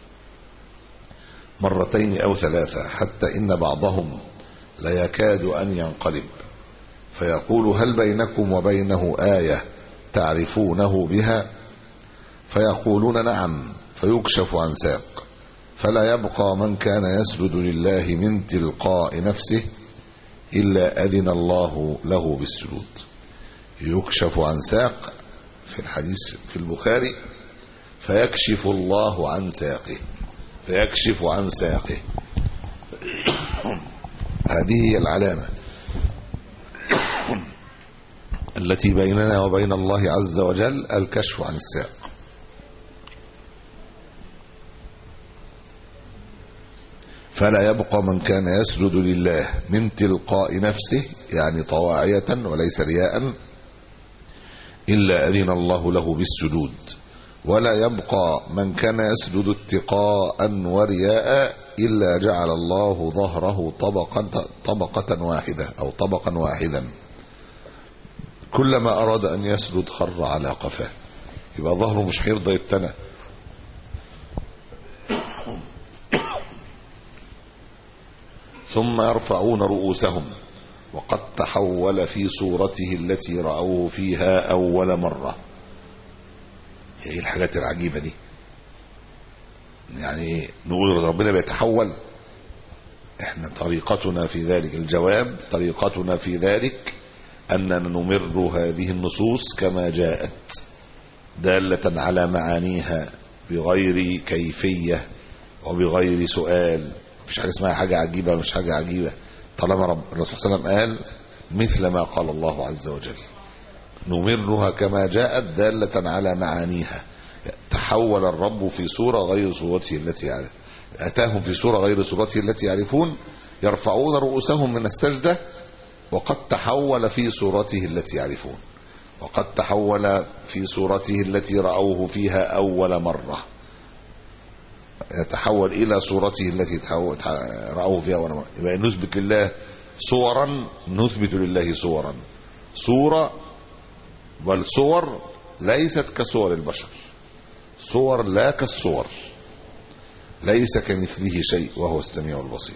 مرتين أو ثلاثة حتى إن بعضهم لا يكاد أن ينقلب فيقول هل بينكم وبينه آية تعرفونه بها فيقولون نعم فيكشف عن ساق فلا يبقى من كان يسجد لله من تلقاء نفسه إلا أذن الله له بالسجود يكشف عن ساق في الحديث في البخاري فيكشف الله عن ساقه فيكشف عن ساقه هذه هي العلامة التي بيننا وبين الله عز وجل الكشف عن الساق فلا يبقى من كان يسجد لله من تلقاء نفسه يعني طواعية وليس رياء إلا أذن الله له بالسجود ولا يبقى من كان يسجد اتقاء ورياء إلا جعل الله ظهره طبقا طبقة واحدة أو طبقا واحدا كلما أراد أن يسجد خر على قفاه يبقى ظهره مش هيرضى يتنى ثم يرفعون رؤوسهم وقد تحول في صورته التي رأوه فيها أول مرة ايه الحاجات العجيبة دي يعني نقول ربنا بيتحول احنا طريقتنا في ذلك الجواب طريقتنا في ذلك أننا نمر هذه النصوص كما جاءت دالة على معانيها بغير كيفية وبغير سؤال مفيش حاجة اسمها حاجة عجيبة مش حاجة عجيبة طالما رب الرسول صلى الله عليه وسلم قال مثل ما قال الله عز وجل نمرها كما جاءت دالة على معانيها تحول الرب في صورة غير صورته التي يعرف أتاهم في صورة غير صورته التي يعرفون يرفعون رؤوسهم من السجدة وقد تحول في صورته التي يعرفون وقد تحول في صورته التي رأوه فيها أول مرة يتحول إلى صورته التي رأوه فيها أول مرة يبقى نثبت لله صورا نثبت لله صورا صورة بل صور ليست كصور البشر صور لا كالصور ليس كمثله شيء وهو السميع البصير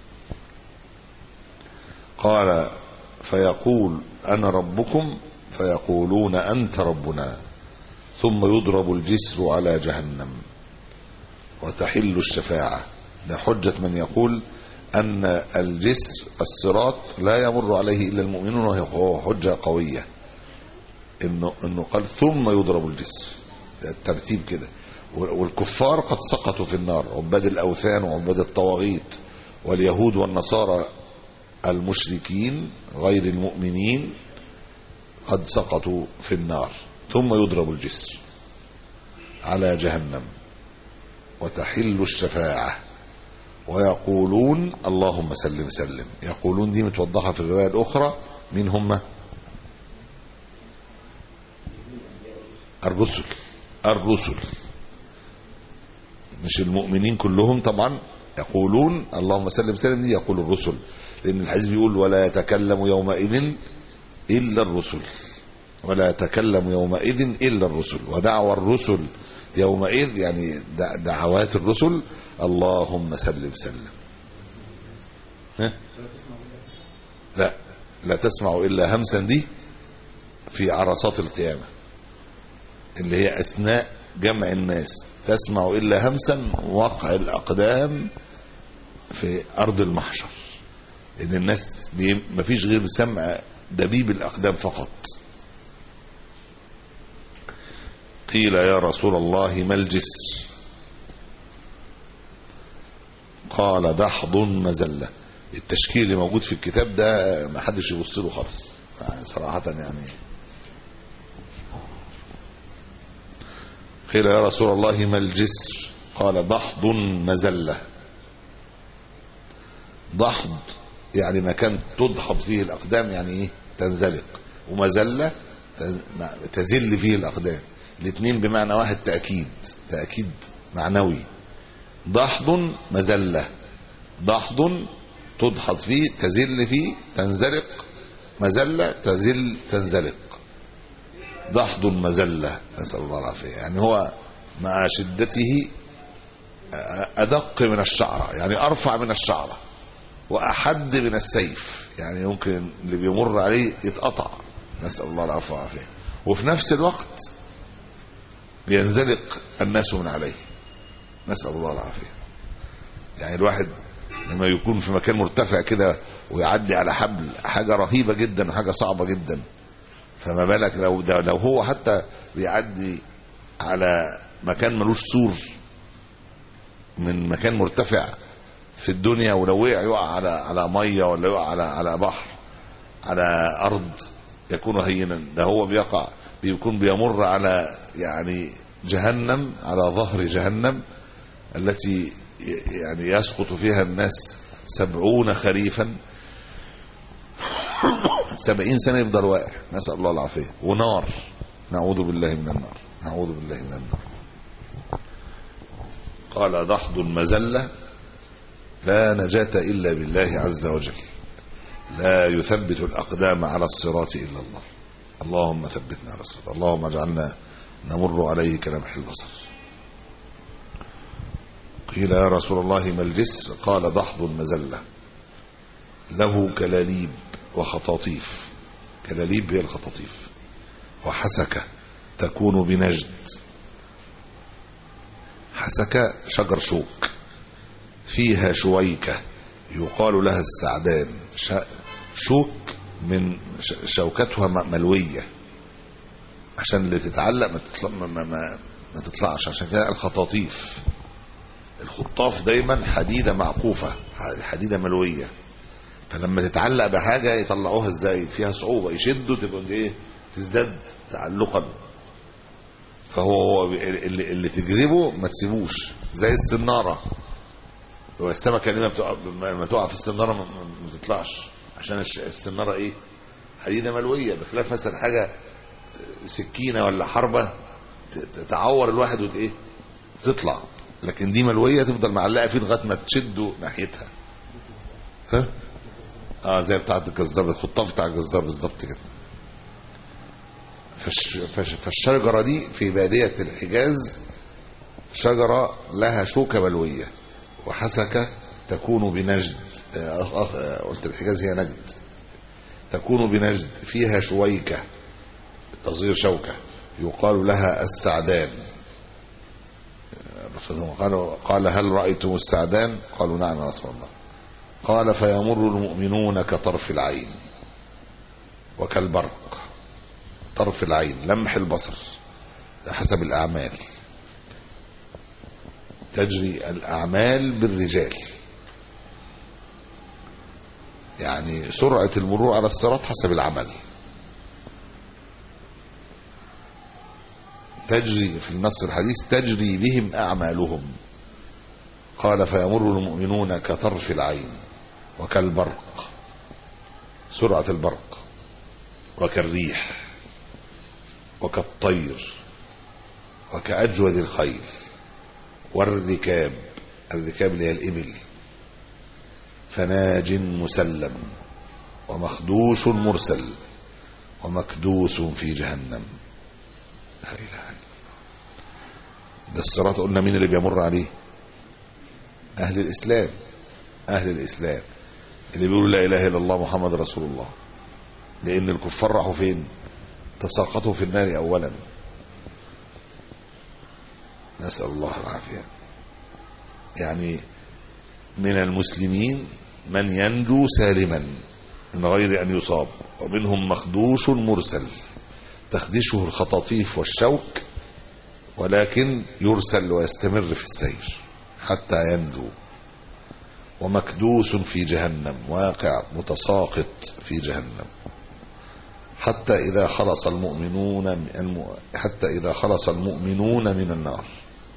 قال فيقول أنا ربكم فيقولون أنت ربنا ثم يضرب الجسر على جهنم وتحل الشفاعة ده حجة من يقول أن الجسر الصراط لا يمر عليه إلا المؤمنون وهو حجة قوية إنه, إنه قال ثم يضرب الجسر الترتيب كده والكفار قد سقطوا في النار عباد الأوثان وعباد الطواغيت واليهود والنصارى المشركين غير المؤمنين قد سقطوا في النار ثم يضرب الجسر على جهنم وتحل الشفاعة ويقولون اللهم سلم سلم يقولون دي متوضحة في الرواية الأخرى مين هم الرسل الرسل مش المؤمنين كلهم طبعا يقولون اللهم سلم سلم دي يقول الرسل لأن الحديث بيقول ولا يتكلم يومئذ إلا الرسل ولا يتكلم يومئذ إلا الرسل ودعوى الرسل يومئذ يعني دعوات الرسل اللهم سلم سلم ها؟ لا لا تسمع إلا همسا دي في عرصات القيامة اللي هي أثناء جمع الناس تسمع إلا همسا وقع الأقدام في أرض المحشر إن الناس مفيش غير سمع دبيب الأقدام فقط قيل يا رسول الله ما الجسر قال دحض مزلة التشكيل اللي موجود في الكتاب ده ما حدش يبص له خالص يعني صراحة يعني قيل يا رسول الله ما الجسر قال دحض مزلة دحض يعني مكان تدحض فيه الأقدام يعني إيه تنزلق ومزلة تزل فيه الأقدام الاثنين بمعنى واحد تأكيد تأكيد معنوي دحض مزلة دحض تدحض فيه تزل فيه تنزلق مزلة تزل تنزلق دحض مزلة نسأل الله العافية يعني هو مع شدته أدق من الشعرة يعني أرفع من الشعرة وأحد من السيف يعني يمكن اللي بيمر عليه يتقطع نسأل الله العافية والعافية وفي نفس الوقت بينزلق الناس من عليه نسأل الله العافية يعني الواحد لما يكون في مكان مرتفع كده ويعدي على حبل حاجة رهيبة جدا وحاجة صعبة جدا فما بالك لو ده لو هو حتى بيعدي على مكان ملوش سور من مكان مرتفع في الدنيا ولو وقع يقع على على ميه ولا يقع على على بحر على ارض يكون هينا ده هو بيقع بيكون بيمر على يعني جهنم على ظهر جهنم التي يعني يسقط فيها الناس سبعون خريفا سبعين سنة يفضل واقع نسأل الله العافية ونار نعوذ بالله من النار نعوذ بالله من النار قال دحض المزلة لا نجاة إلا بالله عز وجل لا يثبت الأقدام على الصراط إلا الله اللهم ثبتنا على الصراط اللهم اجعلنا نمر عليه كلمح البصر قيل يا رسول الله ما الجسر قال ضحض المزلة له كلاليب وخطاطيف كلاليب هي الخطاطيف وحسكة تكون بنجد حسكة شجر شوك فيها شويكة يقال لها السعدان شوك من شوكتها ملوية عشان اللي تتعلق ما, تطلع ما, ما, ما, ما تطلعش عشان كده الخطاطيف الخطاف دايما حديدة معقوفة حديدة ملوية فلما تتعلق بحاجة يطلعوها ازاي فيها صعوبة يشدوا تبقى ايه تزداد تعلقا فهو هو اللي, اللي تجذبه ما تسيبوش زي السنارة هو السمكة لما بتقع لما تقع في السنارة ما, ما تطلعش عشان السنارة ايه حديدة ملوية بخلاف مثلا حاجة سكينة ولا حربة تعور الواحد وت ايه تطلع لكن دي ملوية تفضل معلقة فيه لغاية ما تشده ناحيتها ها اه زي بتاعة الجزار الخطاف بتاع الجزار بالظبط كده فش فش فالشجرة دي في بادية الحجاز شجرة لها شوكة ملوية وحسكة تكون بنجد قلت الحجاز هي نجد تكون بنجد فيها شويكة تصغير شوكة يقال لها السعدان قالوا قال هل رأيتم السعدان قالوا نعم يا رسول الله قال فيمر المؤمنون كطرف العين وكالبرق طرف العين لمح البصر حسب الأعمال تجري الأعمال بالرجال يعني سرعة المرور على الصراط حسب العمل تجري في النص الحديث تجري بهم أعمالهم قال فيمر المؤمنون كطرف العين وكالبرق سرعة البرق وكالريح وكالطير وكأجود الخيل والركاب الركاب اللي هي الإبل فناج مسلم ومخدوش مرسل ومكدوس في جهنم لا إله إلا الله ده الصراط قلنا مين اللي بيمر عليه أهل الإسلام أهل الإسلام اللي بيقولوا لا إله إلا الله محمد رسول الله لأن الكفار راحوا فين تساقطوا في النار أولا نسأل الله العافية يعني من المسلمين من ينجو سالما من غير أن يصاب ومنهم مخدوش مرسل تخدشه الخطاطيف والشوك ولكن يرسل ويستمر في السير حتى ينجو ومكدوس في جهنم واقع متساقط في جهنم حتى إذا خلص المؤمنون الم... حتى إذا خلص المؤمنون من النار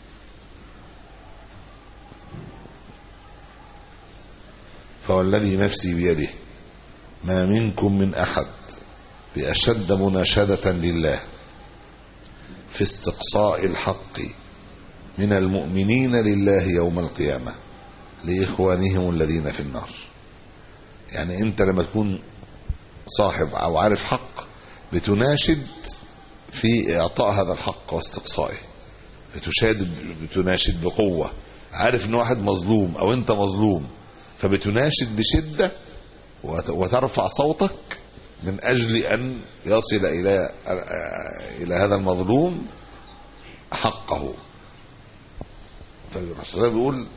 فوالذي نفسي بيده ما منكم من أحد بأشد مناشدة لله في استقصاء الحق من المؤمنين لله يوم القيامة لإخوانهم الذين في النار يعني أنت لما تكون صاحب أو عارف حق بتناشد في إعطاء هذا الحق واستقصائه بتشادد بتناشد بقوة عارف ان واحد مظلوم او انت مظلوم فبتناشد بشدة وترفع صوتك من اجل ان يصل الى الى هذا المظلوم حقه فالرسول بيقول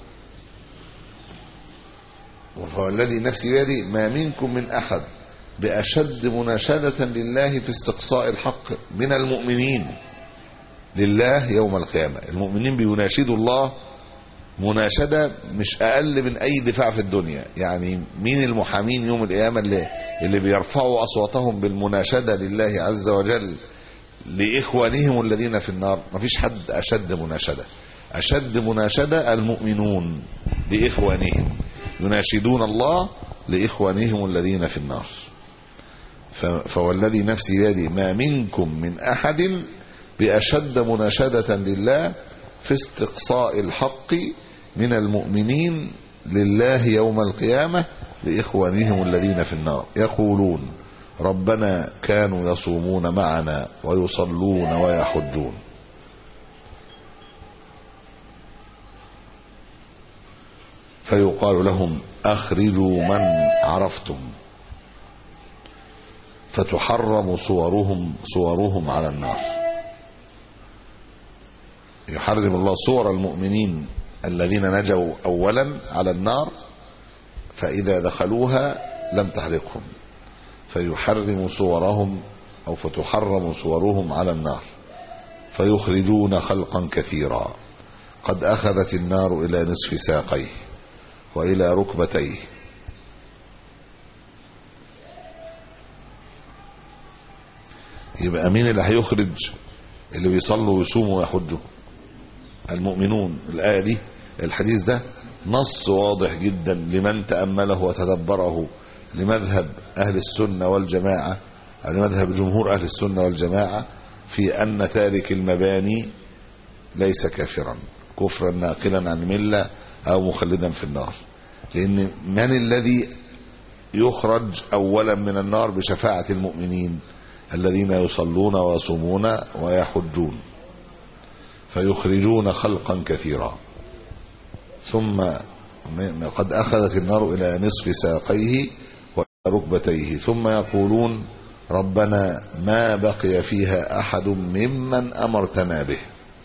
فالذي نفسي بيدي ما منكم من احد باشد مناشده لله في استقصاء الحق من المؤمنين لله يوم القيامه المؤمنين بيناشدوا الله مناشده مش اقل من اي دفاع في الدنيا يعني مين المحامين يوم القيامه اللي اللي بيرفعوا اصواتهم بالمناشده لله عز وجل لاخوانهم الذين في النار مفيش حد اشد مناشده اشد مناشده المؤمنون لاخوانهم يناشدون الله لاخوانهم الذين في النار فوالذي نفسي بيدي ما منكم من احد باشد مناشده لله في استقصاء الحق من المؤمنين لله يوم القيامة لإخوانهم الذين في النار يقولون ربنا كانوا يصومون معنا ويصلون ويحجون فيقال لهم أخرجوا من عرفتم فتحرم صورهم صورهم على النار يحرم الله صور المؤمنين الذين نجوا اولا على النار فاذا دخلوها لم تحرقهم فيحرم صورهم او فتحرم صورهم على النار فيخرجون خلقا كثيرا قد اخذت النار الى نصف ساقيه والى ركبتيه يبقى مين اللي هيخرج اللي بيصلوا ويصوموا ويحجوا المؤمنون الآية دي الحديث ده نص واضح جدا لمن تأمله وتدبره لمذهب أهل السنة والجماعة أو لمذهب جمهور أهل السنة والجماعة في أن تارك المباني ليس كافرا كفرا ناقلا عن ملة أو مخلدا في النار لأن من الذي يخرج أولا من النار بشفاعة المؤمنين الذين يصلون ويصومون ويحجون فيخرجون خلقا كثيرا ثم قد أخذت النار إلى نصف ساقيه وركبتيه ثم يقولون ربنا ما بقي فيها أحد ممن أمرتنا به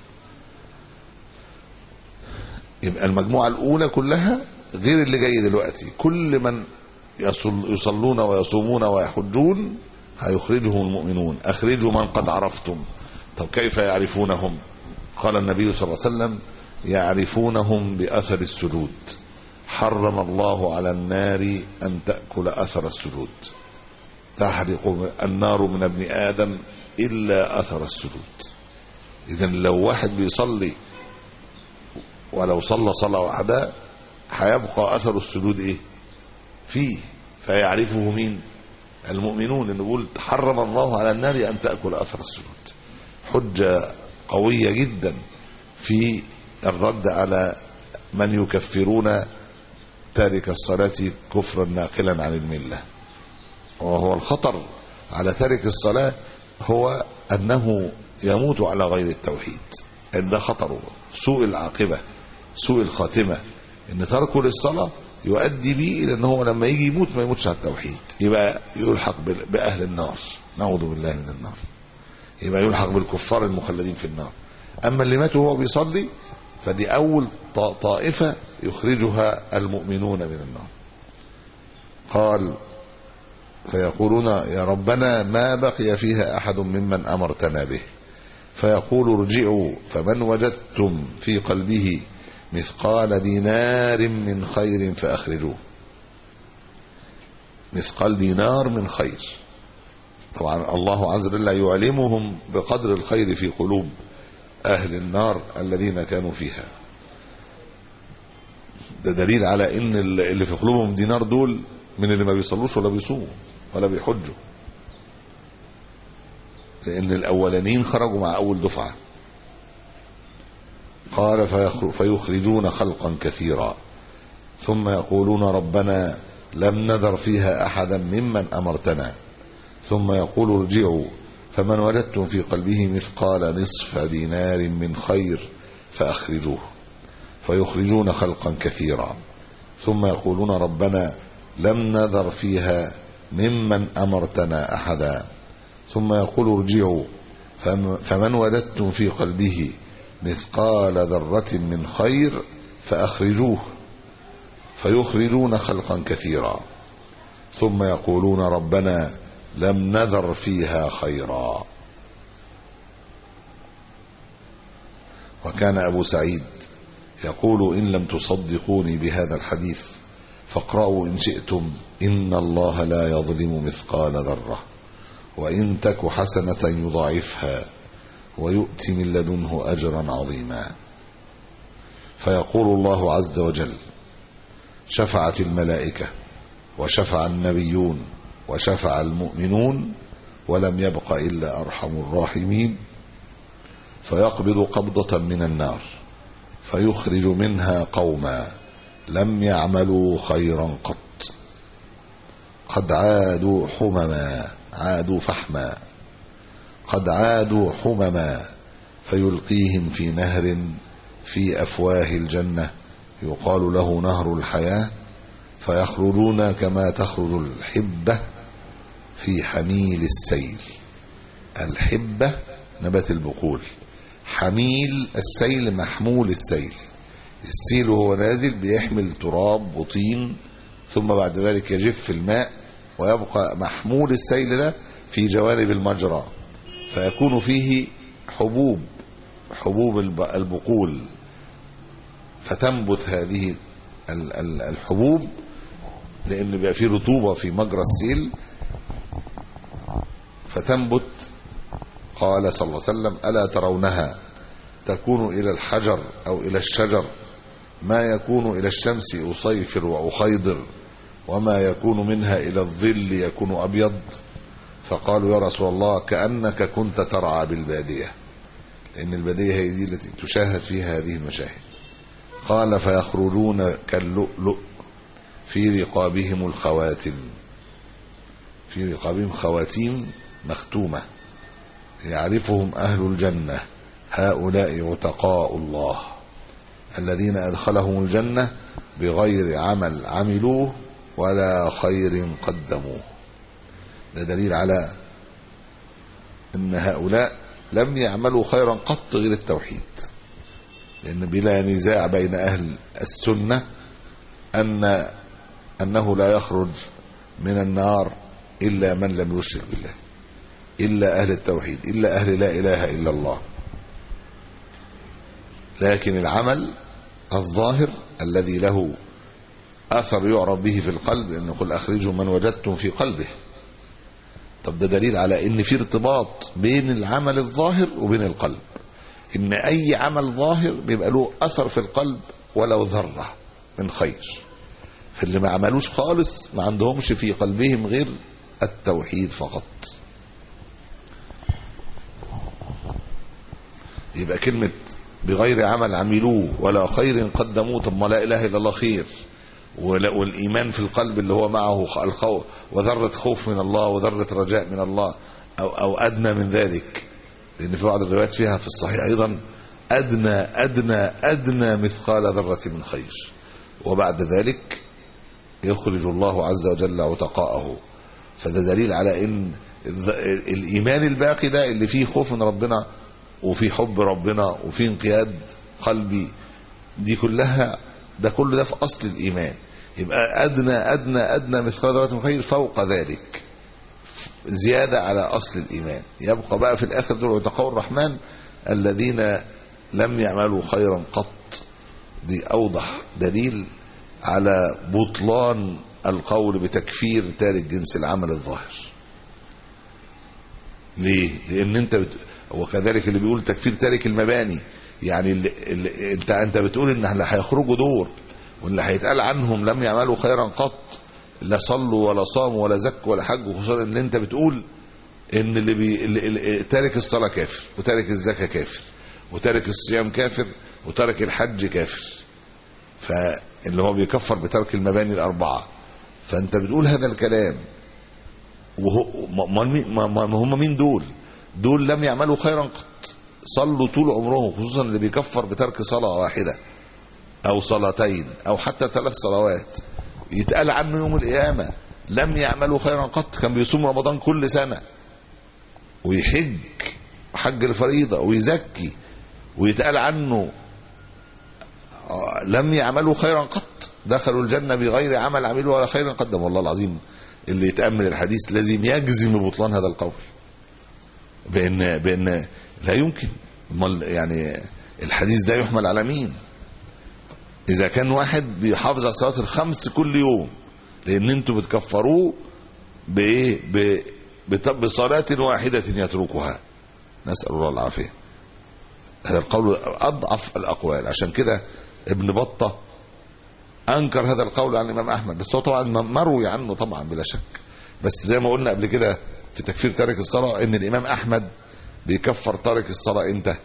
يبقى المجموعة الأولى كلها غير اللي جاي دلوقتي كل من يصلون ويصومون ويحجون هيخرجهم المؤمنون أخرجوا من قد عرفتم طب كيف يعرفونهم قال النبي صلى الله عليه وسلم يعرفونهم بأثر السجود حرم الله على النار أن تأكل أثر السجود تحرق النار من ابن آدم إلا أثر السجود اذا لو واحد بيصلي ولو صلى صلاة واحدة هيبقى اثر السجود ايه فيه فيعرفه مين المؤمنون انه بيقول حرم الله على النار ان تاكل اثر السجود حجه قويه جدا في الرد على من يكفرون تارك الصلاه كفرا ناقلا عن المله وهو الخطر على تارك الصلاه هو انه يموت على غير التوحيد ان ده خطره سوء العاقبه سوء الخاتمه ان تركه للصلاه يؤدي به الى ان هو لما يجي يموت ما يموتش على التوحيد يبقى يلحق بال- باهل النار نعوذ بالله من النار يبقى يلحق بالكفار المخلدين في النار اما اللي مات وهو بيصلي فدي اول ط- طائفه يخرجها المؤمنون من النار قال فيقولون يا ربنا ما بقي فيها احد ممن امرتنا به فيقول ارجعوا فمن وجدتم في قلبه مثقال دينار من خير فأخرجوه مثقال دينار من خير طبعا الله عز وجل يعلمهم بقدر الخير في قلوب أهل النار الذين كانوا فيها ده دليل على ان اللي في قلوبهم دينار دول من اللي ما بيصلوش ولا بيصوموا ولا بيحجوا لان الاولانيين خرجوا مع اول دفعه قال فيخر- فيخرجون خلقا كثيرا ثم يقولون ربنا لم نذر فيها احدا ممن امرتنا ثم يقول ارجعوا فمن وجدتم في قلبه مثقال نصف دينار من خير فاخرجوه فيخرجون خلقا كثيرا ثم يقولون ربنا لم نذر فيها ممن امرتنا احدا ثم يقول ارجعوا فم- فمن وجدتم في قلبه مثقال ذرة من خير فأخرجوه فيخرجون خلقا كثيرا ثم يقولون ربنا لم نذر فيها خيرا وكان أبو سعيد يقول إن لم تصدقوني بهذا الحديث فاقرأوا إن شئتم إن الله لا يظلم مثقال ذرة وإن تك حسنة يضاعفها ويؤتي من لدنه اجرا عظيما فيقول الله عز وجل شفعت الملائكه وشفع النبيون وشفع المؤمنون ولم يبق الا ارحم الراحمين فيقبض قبضه من النار فيخرج منها قوما لم يعملوا خيرا قط قد عادوا حمما عادوا فحما قد عادوا حمما فيلقيهم في نهر في افواه الجنه يقال له نهر الحياه فيخرجون كما تخرج الحبه في حميل السيل الحبه نبات البقول حميل السيل محمول السيل السيل وهو نازل بيحمل تراب وطين ثم بعد ذلك يجف الماء ويبقى محمول السيل ده في جوانب المجرى فيكون فيه حبوب حبوب الب- البقول فتنبت هذه ال- ال- الحبوب لان بيبقى فيه رطوبه في مجرى السيل فتنبت قال صلى الله عليه وسلم الا ترونها تكون الى الحجر او الى الشجر ما يكون الى الشمس اصيفر واخيضر وما يكون منها الى الظل يكون ابيض فقالوا يا رسول الله كأنك كنت ترعى بالبادية لأن البادية هي دي التي تشاهد فيها هذه المشاهد قال فيخرجون كاللؤلؤ في رقابهم الخواتم في رقابهم خواتيم مختومة يعرفهم أهل الجنة هؤلاء عتقاء الله الذين أدخلهم الجنة بغير عمل عملوه ولا خير قدموه ده دليل على ان هؤلاء لم يعملوا خيرا قط غير التوحيد لان بلا نزاع بين اهل السنه ان انه لا يخرج من النار الا من لم يشرك بالله الا اهل التوحيد الا اهل لا اله الا الله لكن العمل الظاهر الذي له اثر يعرف به في القلب ان قل اخرجوا من وجدتم في قلبه طب ده دليل على ان في ارتباط بين العمل الظاهر وبين القلب ان اي عمل ظاهر بيبقى له اثر في القلب ولو ذره من خير فاللي ما عملوش خالص ما عندهمش في قلبهم غير التوحيد فقط يبقى كلمة بغير عمل عملوه ولا خير قدموه طب ما لا إله إلا الله خير ولا- والإيمان في القلب اللي هو معه خ- الخوف وذرة خوف من الله وذرة رجاء من الله أو, أو أدنى من ذلك لأن في بعض الروايات فيها في الصحيح أيضا أدنى أدنى أدنى مثقال ذرة من خير وبعد ذلك يخرج الله عز وجل عتقاءه فده دليل على ان الذ- الايمان الباقي ده اللي فيه خوف من ربنا وفي حب ربنا وفي انقياد قلبي دي كلها ده كل ده في اصل الايمان يبقى ادنى ادنى ادنى مثقال ذره من خير فوق ذلك زياده على اصل الايمان يبقى بقى في الاخر دول عتقاء الرحمن الذين لم يعملوا خيرا قط دي اوضح دليل على بطلان القول بتكفير تارك جنس العمل الظاهر ليه لان انت بت... وكذلك اللي بيقول تكفير تارك المباني يعني اللي... اللي... انت انت بتقول ان اللي هيخرجوا دول واللي هيتقال عنهم لم يعملوا خيرا قط لا صلوا ولا صاموا ولا زكوا ولا حجوا خصوصا ان انت بتقول ان اللي, بي... اللي... اللي... تارك الصلاه كافر وتارك الزكاه كافر وتارك الصيام كافر وتارك الحج كافر فاللي هو بيكفر بترك المباني الأربعة فأنت بتقول هذا الكلام وهو ما, ما, ما, ما هم مين دول دول لم يعملوا خيرا قط صلوا طول عمرهم خصوصا اللي بيكفر بترك صلاة واحدة أو صلاتين أو حتى ثلاث صلوات يتقال عنه يوم القيامة لم يعملوا خيرا قط كان بيصوم رمضان كل سنة ويحج حج الفريضة ويزكي ويتقال عنه لم يعملوا خيرا قط دخلوا الجنة بغير عمل عملوا ولا خيرا قدم والله العظيم اللي يتأمل الحديث لازم يجزم ببطلان هذا القول بأن بأن لا يمكن امال يعني الحديث ده يحمل على مين إذا كان واحد بيحافظ على الصلاة الخمس كل يوم لأن أنتوا بتكفروه بإيه ب- بت- بصلاة واحدة يتركها نسأل الله العافية هذا القول أضعف الأقوال عشان كده ابن بطة أنكر هذا القول عن الإمام أحمد بس هو طبعا مروي عنه طبعا بلا شك بس زي ما قلنا قبل كده في تكفير تارك الصلاة إن الإمام أحمد بيكفر تارك الصلاة إمتى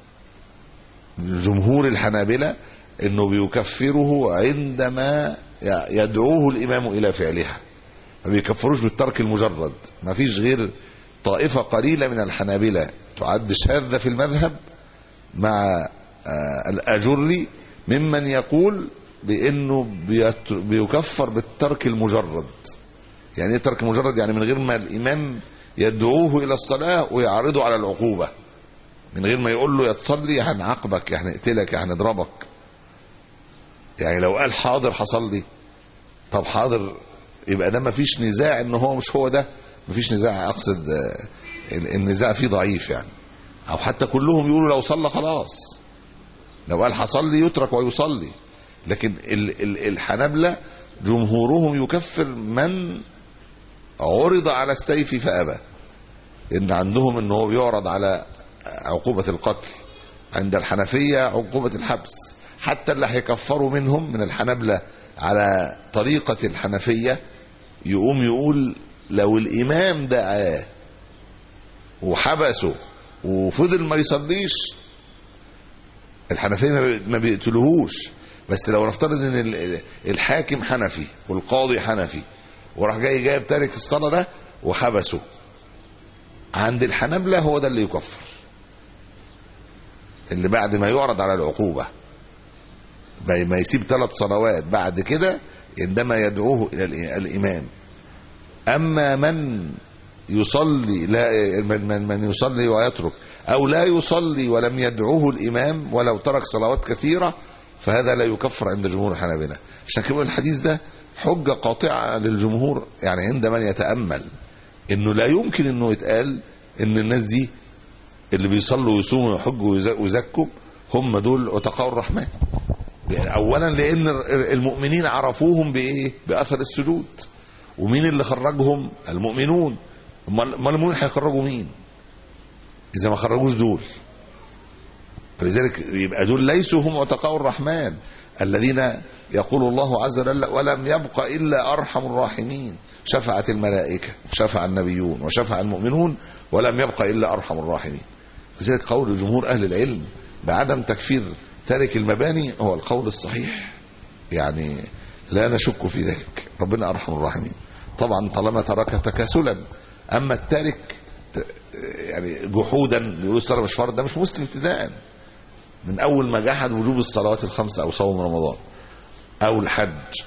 جمهور الحنابلة إنه بيكفره عندما يدعوه الإمام إلى فعلها ما بيكفروش بالترك المجرد ما فيش غير طائفة قليلة من الحنابلة تعد شاذة في المذهب مع آه، الأجري ممن يقول بأنه بيت- بيكفر بالترك المجرد يعني ايه ترك مجرد يعني من غير ما الإمام يدعوه إلى الصلاة ويعرضه على العقوبة من غير ما يقول له يا تصلي هنعاقبك يا هنقتلك يا هنضربك يعني لو قال حاضر حصل لي طب حاضر يبقى ده مفيش نزاع ان هو مش هو ده مفيش نزاع اقصد آه، النزاع فيه ضعيف يعني او حتى كلهم يقولوا لو صلى خلاص لو قال حصلي يترك ويصلي لكن ال- ال- الحنابلة جمهورهم يكفر من عرض على السيف فأبى إن عندهم إن هو بيعرض على عقوبة القتل عند الحنفية عقوبة الحبس حتى اللي هيكفروا منهم من الحنابلة على طريقة الحنفية يقوم يقول لو الإمام دعاه وحبسه وفضل ما يصليش الحنفية ما بي- ما بيقتلوهوش بس لو نفترض ان ال- الحاكم حنفي والقاضي حنفي وراح جاي جايب تارك الصلاة ده وحبسه عند الحنابلة هو ده اللي يكفر اللي بعد ما يعرض على العقوبة ما ما يسيب ثلاث صلوات بعد كده عندما يدعوه الى الإ- الامام اما من يصلي لا من, من, من يصلي ويترك او لا يصلي ولم يدعوه الامام ولو ترك صلوات كثيره فهذا لا يكفر عند جمهور الحنابلة عشان كده الحديث ده حجه قاطعه للجمهور يعني عند من يتامل انه لا يمكن انه يتقال ان الناس دي اللي بيصلوا ويصوموا ويحجوا ويز- ويزكوا هم دول عتقاء الرحمن يعني اولا لان المؤمنين عرفوهم بايه باثر السجود ومين اللي خرجهم المؤمنون امال أمال المؤمنين هيخرجوا مين اذا ما خرجوش دول فلذلك يبقى دول ليسوا هم عتقاء الرحمن الذين يقول الله عز وجل ولم يبق إلا أرحم الراحمين شفعت الملائكة وشفع النبيون وشفع المؤمنون ولم يبق إلا أرحم الراحمين لذلك قول جمهور أهل العلم بعدم تكفير تارك المباني هو القول الصحيح يعني لا نشك في ذلك ربنا أرحم الراحمين طبعا طالما ترك تكاسلا أما التارك ت- يعني جحودا بيقولوا الصلاة مش فرض ده مش مسلم ابتداء من أول ما جحد وجوب الصلوات الخمسة أو صوم رمضان أو الحج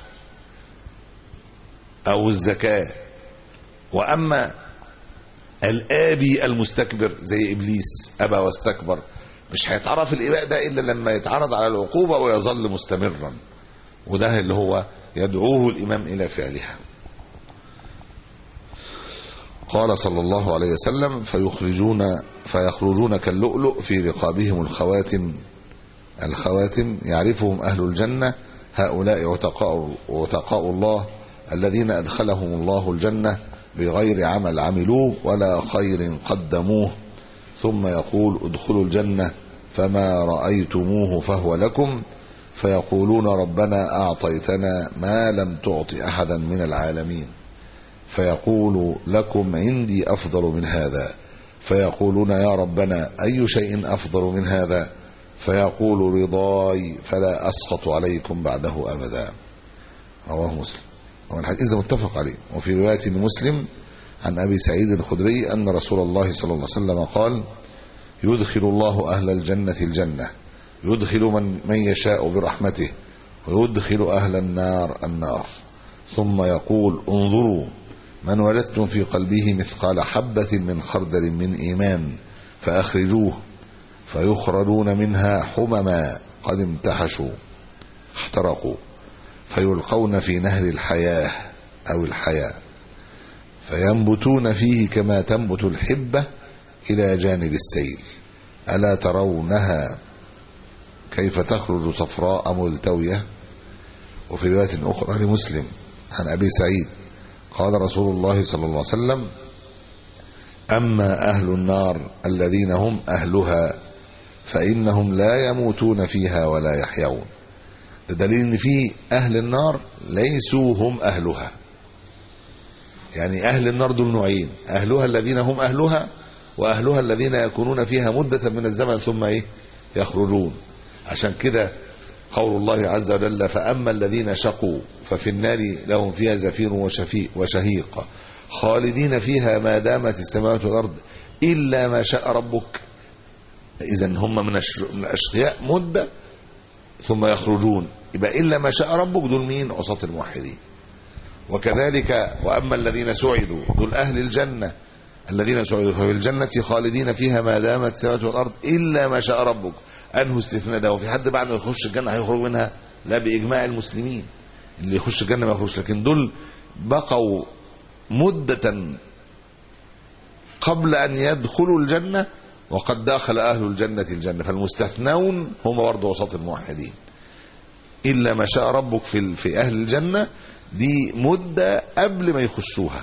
أو الزكاة وأما الآبي المستكبر زي إبليس أبى واستكبر مش هيتعرف الإباء ده إلا لما يتعرض على العقوبة ويظل مستمرا وده اللي هو يدعوه الإمام إلى فعلها قال صلى الله عليه وسلم فيخرجون فيخرجون كاللؤلؤ في رقابهم الخواتم الخواتم يعرفهم أهل الجنة هؤلاء عتقاء, عتقاء الله الذين أدخلهم الله الجنة بغير عمل عملوه ولا خير قدموه ثم يقول ادخلوا الجنة فما رأيتموه فهو لكم فيقولون ربنا أعطيتنا ما لم تعط أحدا من العالمين فيقول لكم عندي أفضل من هذا فيقولون يا ربنا أي شيء أفضل من هذا فيقول رضاي فلا أسخط عليكم بعده أبدا رواه مسلم والحديث ده متفق عليه وفي رواية مسلم عن أبي سعيد الخدري أن رسول الله صلى الله عليه وسلم قال يدخل الله أهل الجنة الجنة يدخل من, من يشاء برحمته ويدخل أهل النار النار ثم يقول انظروا من وجدتم في قلبه مثقال حبة من خردل من إيمان فأخرجوه فيخرجون منها حمما قد امتحشوا احترقوا فيلقون في نهر الحياة أو الحياة فينبتون فيه كما تنبت الحبة إلى جانب السيل ألا ترونها كيف تخرج صفراء ملتوية وفي رواية أخرى لمسلم عن أبي سعيد قال رسول الله صلى الله عليه وسلم أما أهل النار الذين هم أهلها فإنهم لا يموتون فيها ولا يحيون ده دليل ان في اهل النار ليسوا هم اهلها يعني اهل النار دول نوعين اهلها الذين هم اهلها واهلها الذين يكونون فيها مدة من الزمن ثم ايه يخرجون عشان كده قول الله عز وجل فاما الذين شقوا ففي النار لهم فيها زفير وشفيق وشهيق خالدين فيها ما دامت السماوات والارض الا ما شاء ربك اذا هم من من الاشقياء مده ثم يخرجون يبقى إلا ما شاء ربك دول مين عصاة الموحدين وكذلك وأما الذين سعدوا دول أهل الجنة الذين سعدوا ففي الجنة خالدين فيها ما دامت السماوات والأرض إلا ما شاء ربك أنه استثناء ده وفي حد بعد ما يخش الجنة هيخرج منها لا بإجماع المسلمين اللي يخش الجنة ما يخرجش لكن دول بقوا مدة قبل أن يدخلوا الجنة وقد دخل أهل الجنة الجنة فالمستثنون هم برضه وسط الموحدين إلا ما شاء ربك في في أهل الجنة دي مدة قبل ما يخشوها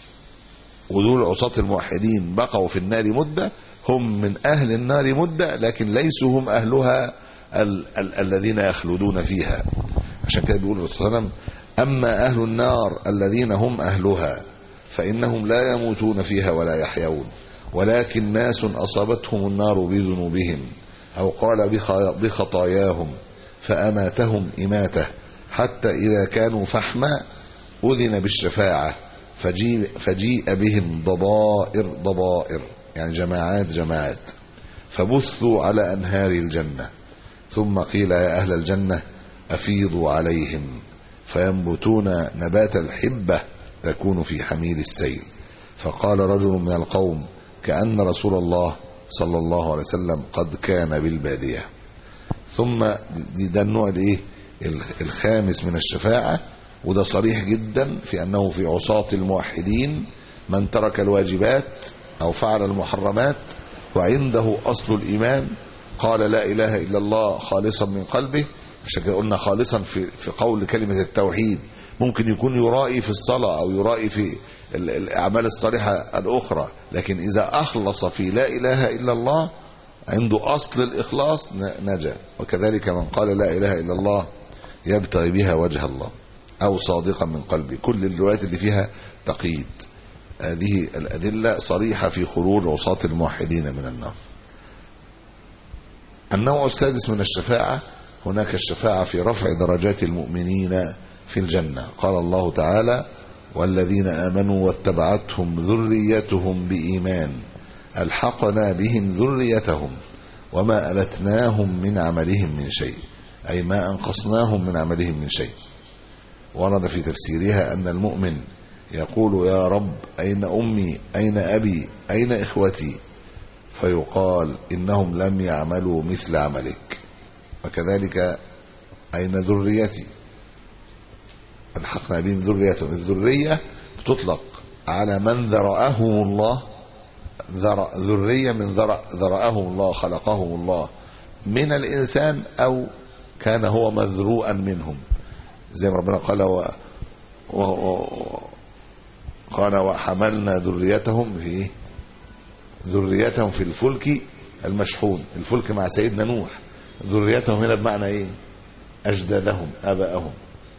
ودول عصاة الموحدين بقوا في النار مدة هم من أهل النار مدة لكن ليسوا هم أهلها ال ال الذين يخلدون فيها عشان كده بيقول الرسول صلى الله عليه وسلم أما أهل النار الذين هم أهلها فإنهم لا يموتون فيها ولا يحيون ولكن ناس أصابتهم النار بذنوبهم أو قال بخطاياهم فأماتهم إماتة حتى إذا كانوا فحما أذن بالشفاعة فجيء, فجيء بهم ضبائر ضبائر يعني جماعات جماعات فبثوا على أنهار الجنة ثم قيل يا أهل الجنة أفيضوا عليهم فينبتون نبات الحبة تكون في حميل السيل فقال رجل من القوم كأن رسول الله صلى الله عليه وسلم قد كان بالبادية ثم ده النوع الايه الخامس من الشفاعة وده صريح جدا في أنه في عصاة الموحدين من ترك الواجبات أو فعل المحرمات وعنده أصل الإيمان قال لا إله إلا الله خالصا من قلبه عشان كده قلنا خالصا في, في قول كلمة التوحيد ممكن يكون يرائي في الصلاة أو يرائي في الأعمال الصالحة الأخرى لكن إذا أخلص في لا إله إلا الله عنده أصل الإخلاص نجا وكذلك من قال لا إله إلا الله يبتغي بها وجه الله أو صادقا من قلبه كل الروايات اللي فيها تقييد هذه الأدلة صريحة في خروج عصاة الموحدين من النار النوع السادس من الشفاعة هناك الشفاعة في رفع درجات المؤمنين في الجنة قال الله تعالى والذين آمنوا واتبعتهم ذريتهم بإيمان ألحقنا بهم ذريتهم وما ألتناهم من عملهم من شيء أي ما أنقصناهم من عملهم من شيء ورد في تفسيرها أن المؤمن يقول يا رب أين أمي أين أبي أين إخوتي فيقال إنهم لم يعملوا مثل عملك وكذلك أين ذريتي الحقنا بهم ذريتهم الذرية تطلق على من ذرأهم الله ذرأ ذرية من ذرأ ذرأهم الله خلقهم الله من الإنسان أو كان هو مذروءا منهم زي ما ربنا قال و... و... و... قال وحملنا ذريتهم في إيه؟ ذريتهم في الفلك المشحون الفلك مع سيدنا نوح ذريتهم هنا بمعنى ايه اجدادهم ابائهم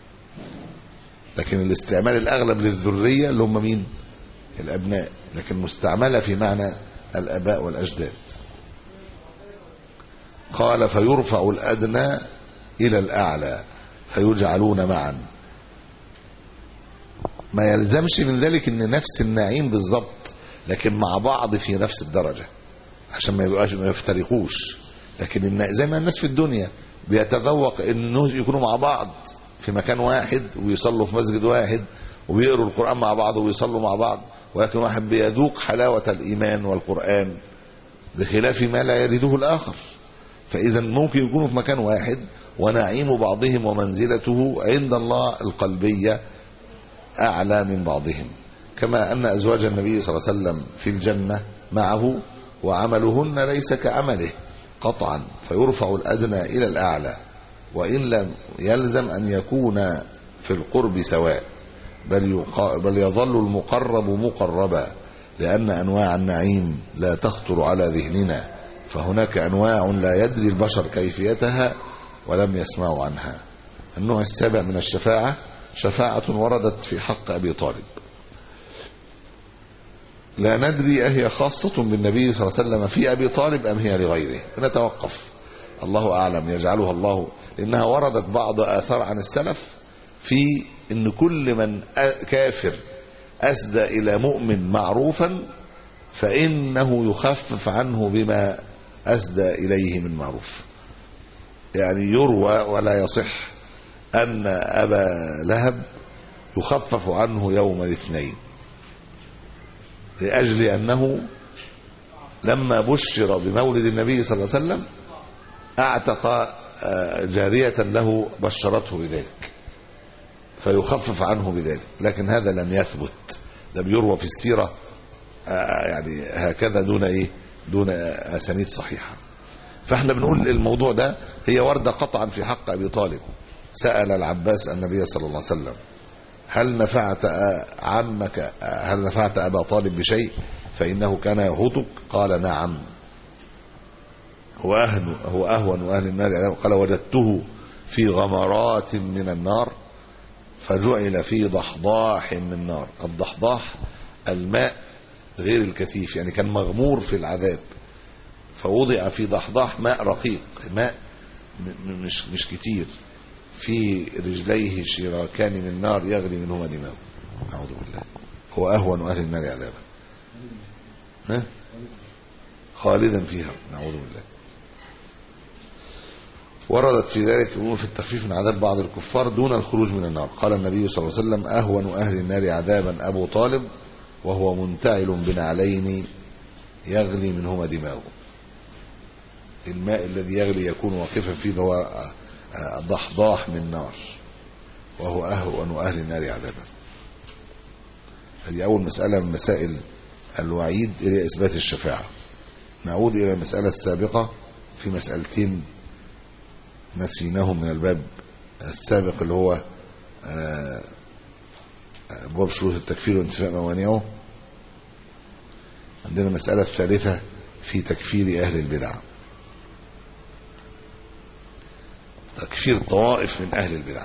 لكن الاستعمال الاغلب للذريه اللي هم مين الابناء لكن مستعمله في معنى الاباء والاجداد قال فيرفع الادنى الى الاعلى فيجعلون معا ما يلزمش من ذلك ان نفس النعيم بالظبط لكن مع بعض في نفس الدرجه عشان ما يبقاش ما يفترقوش لكن النا- زي ما الناس في الدنيا بيتذوق انه يكونوا مع بعض في مكان واحد ويصلوا في مسجد واحد وبيقروا القران مع بعض ويصلوا مع بعض ولكن واحد بيذوق حلاوه الايمان والقران بخلاف ما لا يجده الاخر فاذا ممكن يكونوا في مكان واحد ونعيم بعضهم ومنزلته عند الله القلبيه اعلى من بعضهم كما ان ازواج النبي صلى الله عليه وسلم في الجنه معه وعملهن ليس كعمله قطعا فيرفع الادنى الى الاعلى وان لم يلزم ان يكون في القرب سواء بل يقا بل يظل المقرب مقربا لان انواع النعيم لا تخطر على ذهننا فهناك انواع لا يدري البشر كيفيتها ولم يسمعوا عنها النوع السابع من الشفاعه شفاعه وردت في حق ابي طالب لا ندري أهي خاصة بالنبي صلى الله عليه وسلم في أبي طالب أم هي لغيره نتوقف الله أعلم يجعلها الله لأنها وردت بعض آثار عن السلف في أن كل من أ- كافر أسدى إلى مؤمن معروفا فإنه يخفف عنه بما أسدى إليه من معروف يعني يروى ولا يصح أن أبا لهب يخفف عنه يوم الاثنين لأجل أنه لما بشر بمولد النبي صلى الله عليه وسلم أعتق آه، جارية له بشرته بذلك فيخفف عنه بذلك لكن هذا لم يثبت ده بيروى في السيرة آه، يعني هكذا دون إيه دون أسانيد صحيحة فاحنا بنقول الموضوع ده هي وردة قطعا في حق أبي طالب سأل العباس النبي صلى الله عليه وسلم هل نفعت عمك هل نفعت أبا طالب بشيء فإنه كان يهوتك قال نعم هو أهل هو أهون أهل النار قال وجدته في غمرات من النار فجعل في ضحضاح من نار الضحضاح الماء غير الكثيف يعني كان مغمور في العذاب فوضع في ضحضاح ماء رقيق ماء م- م- مش مش كتير في رجليه شراكان من نار يغلي منهما دماغه أعوذ بالله هو أهون أهل النار عذابا ها؟ خالدا فيها نعوذ بالله وردت في ذلك الأمور في التخفيف من عذاب بعض الكفار دون الخروج من النار قال النبي صلى الله عليه وسلم أهون أهل النار عذابا أبو طالب وهو منتعل بنعلين يغلي منهما دماغه الماء الذي يغلي يكون واقفا فيه اللي هو ضحضاح من نار وهو أهون أهل النار عذابا هذه أول مسألة من مسائل الوعيد إلى إثبات الشفاعة نعود إلى المسألة السابقة في مسألتين نسيناهم من الباب السابق اللي هو آه، أبواب شروط التكفير وانتفاء موانعه عندنا المسألة الثالثة في تكفير أهل البدع تكفير طوائف من أهل البدع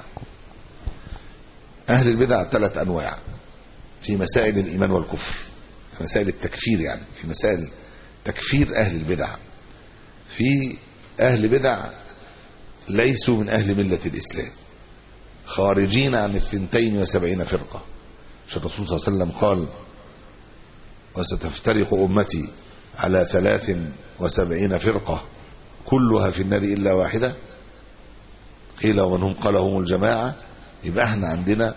أهل البدع ثلاث أنواع في مسائل الإيمان والكفر في مسائل التكفير يعني في مسائل تكفير أهل البدع في أهل بدع ليسوا من أهل ملة الإسلام خارجين عن الثنتين وسبعين فرقة مش الرسول صلى الله عليه وسلم قال وستفترق أمتي على ثلاث وسبعين فرقة كلها في النار إلا واحدة قيل ومن هم قال هم الجماعة يبقى احنا عندنا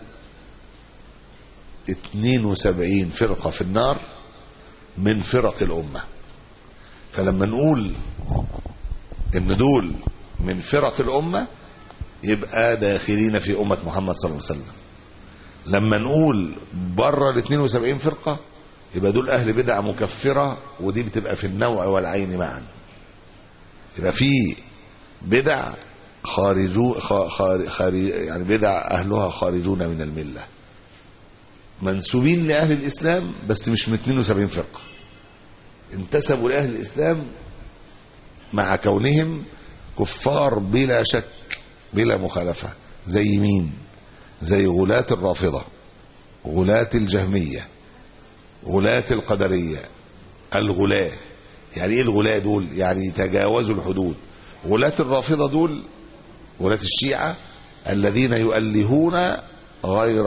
72 فرقة في النار من فرق الأمة فلما نقول ان دول من فرق الأمة يبقى داخلين في أمة محمد صلى الله عليه وسلم لما نقول بره ال 72 فرقة يبقى دول أهل بدع مكفرة ودي بتبقى في النوع والعين معا يبقى في بدع خارجو خار خار يعني بدع أهلها خارجون من الملة منسوبين لأهل الإسلام بس مش من 72 فرقة انتسبوا لأهل الإسلام مع كونهم كفار بلا شك بلا مخالفة زي مين زي غلاة الرافضة غلاة الجهمية غلاة القدرية الغلاة يعني ايه الغلاة دول يعني تجاوزوا الحدود غلاة الرافضة دول غلاة الشيعة الذين يؤلهون غير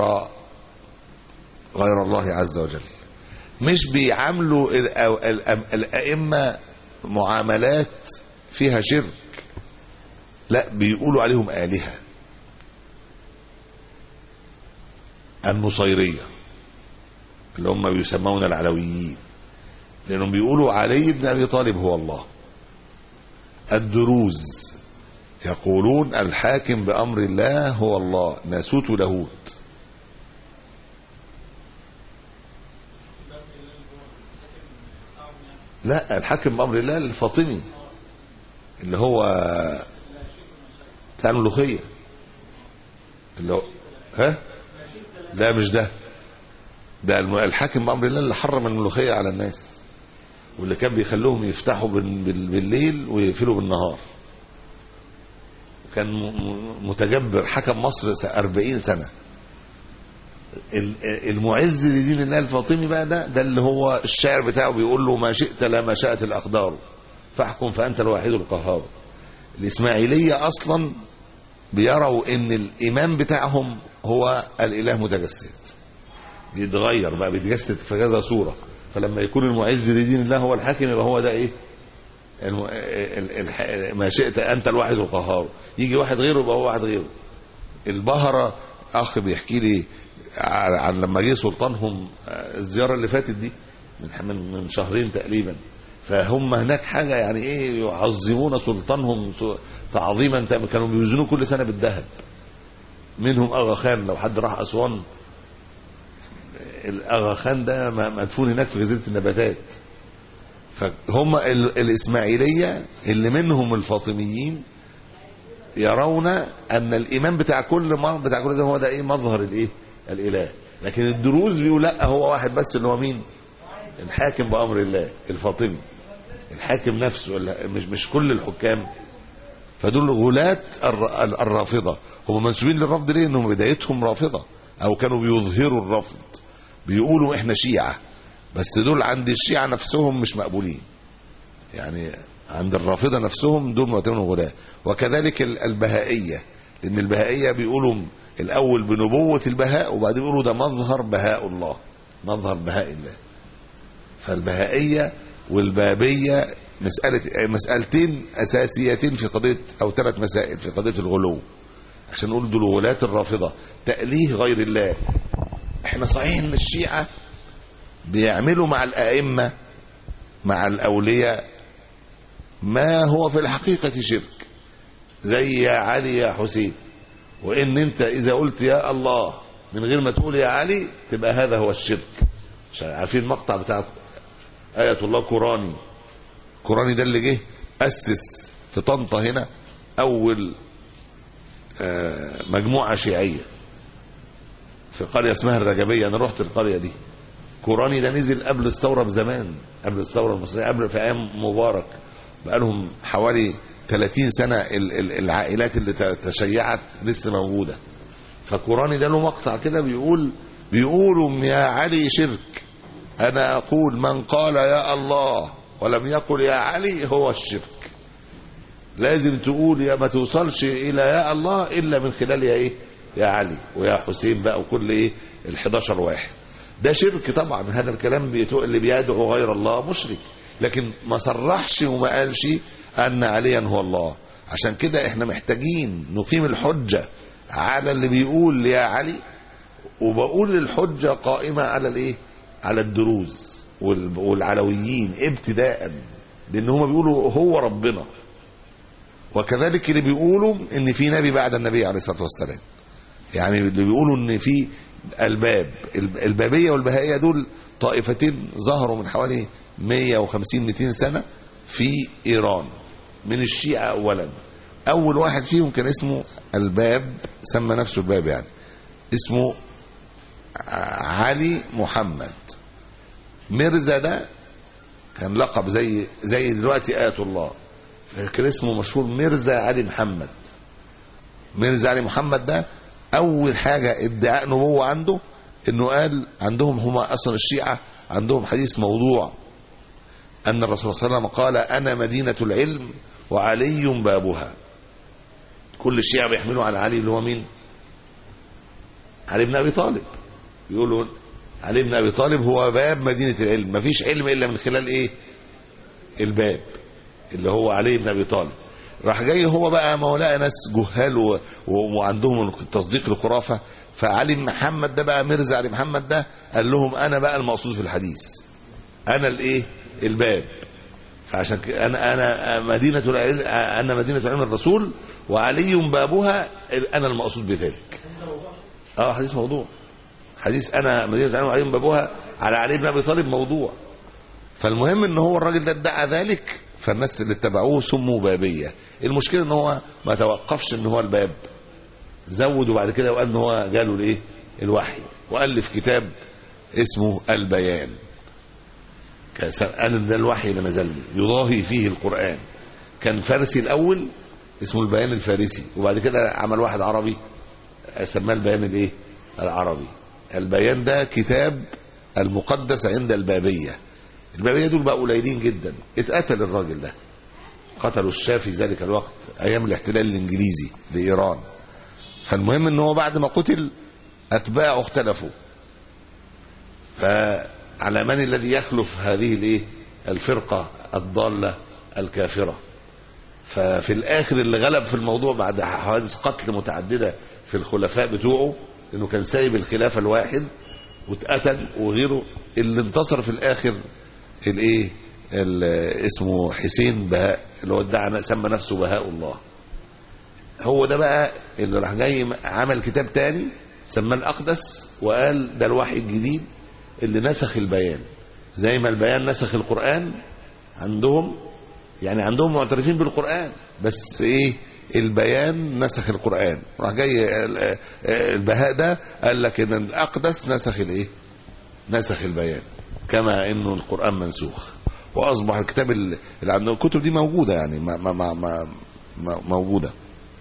غير الله عز وجل مش بيعاملوا الأئمة معاملات فيها شرك لا بيقولوا عليهم آلهة النصيرية اللي هم بيسمون العلويين لأنهم بيقولوا علي بن أبي طالب هو الله الدروز يقولون الحاكم بأمر الله هو الله ناسوت لاهوت لا الحاكم بأمر الله الفاطمي اللي هو بتاع الملوخية اللي هو ها لا مش ده ده الحاكم بأمر الله اللي حرم الملوخية على الناس واللي كان بيخلوهم يفتحوا بالليل ويقفلوا بالنهار كان متجبر حكم مصر 40 سنة المعز لدين الله الفاطمي بقى ده ده اللي هو الشاعر بتاعه بيقول له ما شئت لا ما شاءت الأقدار فاحكم فأنت الواحد القهار الإسماعيلية أصلا بيروا ان الإمام بتاعهم هو الإله متجسد بيتغير بقى بيتجسد في كذا صورة فلما يكون المعز لدين الله هو الحاكم يبقى هو ده ايه الم... ال... ال... ما شئت انت الواحد القهار يجي واحد غيره يبقى هو واحد غيره البهرة اخ بيحكي لي عن لما جه سلطانهم الزيارة اللي فاتت دي من من شهرين تقريبا فهم هناك حاجة يعني ايه يعظمون سلطانهم تعظيما كانوا بيوزنوه كل سنة بالذهب منهم اغا خان لو حد راح اسوان الاغا خان ده مدفون هناك في جزيره النباتات فهم الاسماعيليه اللي منهم الفاطميين يرون ان الامام بتاع كل مر بتاع كل ده هو ده ايه مظهر الايه الاله لكن الدروز بيقول لا هو واحد بس اللي هو مين الحاكم بامر الله الفاطمي الحاكم نفسه مش مش كل الحكام فدول غلاة الرافضه هم منسوبين للرفض ليه انهم بدايتهم رافضه او كانوا بيظهروا الرفض بيقولوا احنا شيعة بس دول عند الشيعة نفسهم مش مقبولين يعني عند الرافضة نفسهم دول معتبرين غلاة وكذلك البهائية لان البهائية بيقولوا الاول بنبوة البهاء وبعدين بيقولوا ده مظهر بهاء الله مظهر بهاء الله فالبهائية والبابية مسألة مسألتين أساسيتين في قضية أو ثلاث مسائل في قضية الغلو عشان نقول دول غلاة الرافضة تأليه غير الله احنا صحيح ان الشيعة بيعملوا مع الائمة مع الاولياء ما هو في الحقيقة شرك زي يا علي يا حسين وان انت اذا قلت يا الله من غير ما تقول يا علي تبقى هذا هو الشرك عارفين المقطع بتاع آية الله كوراني كوراني ده اللي جه أسس في طنطا هنا أول مجموعة شيعية في قرية اسمها الرجبية أنا رحت القرية دي كوراني ده نزل قبل الثورة بزمان قبل الثورة المصرية قبل في أيام مبارك بقالهم حوالي 30 سنة ال- ال- العائلات اللي ت- تشيعت لسه موجودة فالقرآن ده له مقطع كده بيقول بيقولوا يا علي شرك أنا أقول من قال يا الله ولم يقل يا علي هو الشرك لازم تقول يا ما توصلش إلى يا الله إلا من خلال يا إيه يا علي ويا حسين بقى وكل إيه ال 11 واحد ده شرك طبعا هذا الكلام بيتو- اللي بيدعو غير الله مشرك لكن ما صرحش وما قالش أن عليا هو الله عشان كده احنا محتاجين نقيم الحجة على اللي بيقول يا علي وبقول الحجة قائمة على الايه على الدروز وال- والعلويين ابتداء لان هم بيقولوا هو ربنا وكذلك اللي بيقولوا ان في نبي بعد النبي عليه الصلاة والسلام يعني اللي بيقولوا ان في الباب الب- البابية والبهائية دول طائفتين ظهروا من حوالي 150 200 سنة في ايران من الشيعة اولا اول واحد فيهم كان اسمه الباب سمى نفسه الباب يعني اسمه علي محمد ميرزا ده كان لقب زي زي دلوقتي آية الله كان اسمه مشهور ميرزا علي محمد ميرزا علي محمد ده أول حاجة ادعاء نبوة عنده إنه قال عندهم هما أصلا الشيعة عندهم حديث موضوع أن الرسول صلى الله عليه وسلم قال أنا مدينة العلم وعلي بابها كل الشيعة بيحملوا على علي اللي هو مين علي بن أبي طالب يقولوا علي بن ابي طالب هو باب مدينه العلم مفيش علم الا من خلال ايه الباب اللي هو علي بن ابي طالب راح جاي هو بقى ما هو لقى ناس جهال و... و... وعندهم تصديق الخرافه فعلي بن محمد ده بقى مرزا علي محمد ده قال لهم انا بقى المقصود في الحديث انا الايه الباب فعشان كده انا انا مدينه العلم انا مدينه علم الرسول وعلي بابها انا المقصود بذلك اه حديث موضوع حديث انا مدينه علم وعلي بابها على علي بن ابي طالب موضوع فالمهم ان هو الراجل ده ادعى ذلك فالناس اللي اتبعوه سموا بابيه المشكله ان هو ما توقفش ان هو الباب زود وبعد كده وقال ان هو جاله الايه الوحي والف كتاب اسمه البيان قال إن ده الوحي اللي نزل لي يضاهي فيه القران كان فارسي الاول اسمه البيان الفارسي وبعد كده عمل واحد عربي سماه البيان الايه العربي البيان ده كتاب المقدس عند البابية البابية دول بقى قليلين جدا اتقتل الراجل ده قتلوا الشاه في ذلك الوقت ايام الاحتلال الانجليزي لايران فالمهم ان هو بعد ما قتل اتباعه اختلفوا فعلى من الذي يخلف هذه الايه الفرقه الضاله الكافره ففي الاخر اللي غلب في الموضوع بعد حوادث قتل متعدده في الخلفاء بتوعه انه كان سايب الخلافه الواحد واتقتل وغيره اللي انتصر في الاخر الايه اسمه حسين بهاء اللي هو ادعى سمى نفسه بهاء الله هو ده بقى اللي راح جاي عمل كتاب تاني سماه الاقدس وقال ده الوحي الجديد اللي نسخ البيان زي ما البيان نسخ القران عندهم يعني عندهم معترفين بالقران بس ايه البيان نسخ القرآن راح جاي البهاء ده قال لك ان الاقدس نسخ الايه نسخ البيان كما انه القرآن منسوخ واصبح الكتاب اللي عندنا الكتب دي موجودة يعني ما ما ما ما موجودة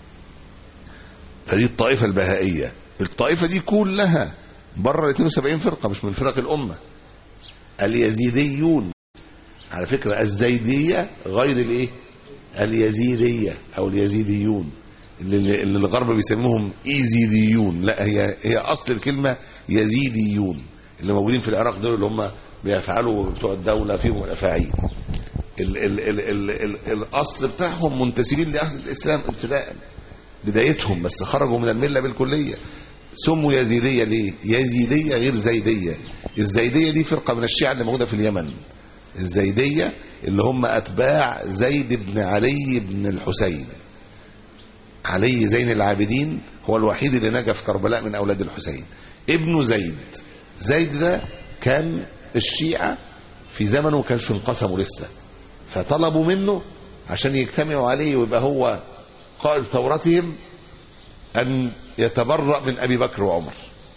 فدي الطائفة البهائية الطائفة دي كلها بره ال 72 فرقة مش من فرق الأمة اليزيديون على فكرة الزيدية غير الايه اليزيدية أو اليزيديون اللي, اللي الغرب بيسموهم إيزيديون لا هي هي أصل الكلمة يزيديون اللي موجودين في العراق دول اللي هم بيفعلوا بتوع الدولة فيهم الأفاعيل ال ال ال ال ال الأصل بتاعهم منتسبين لأهل الإسلام ابتداء بدايتهم بس خرجوا من الملة بالكلية سموا يزيدية ليه؟ يزيدية غير زيدية الزيدية دي فرقة من الشيعة اللي موجودة في اليمن الزيدية اللي هم أتباع زيد بن علي بن الحسين علي زين العابدين هو الوحيد اللي نجا في كربلاء من أولاد الحسين ابن زيد زيد ده كان الشيعة في زمنه ما كانش انقسموا لسه فطلبوا منه عشان يجتمعوا عليه ويبقى هو قائد ثورتهم أن يتبرأ من أبي بكر وعمر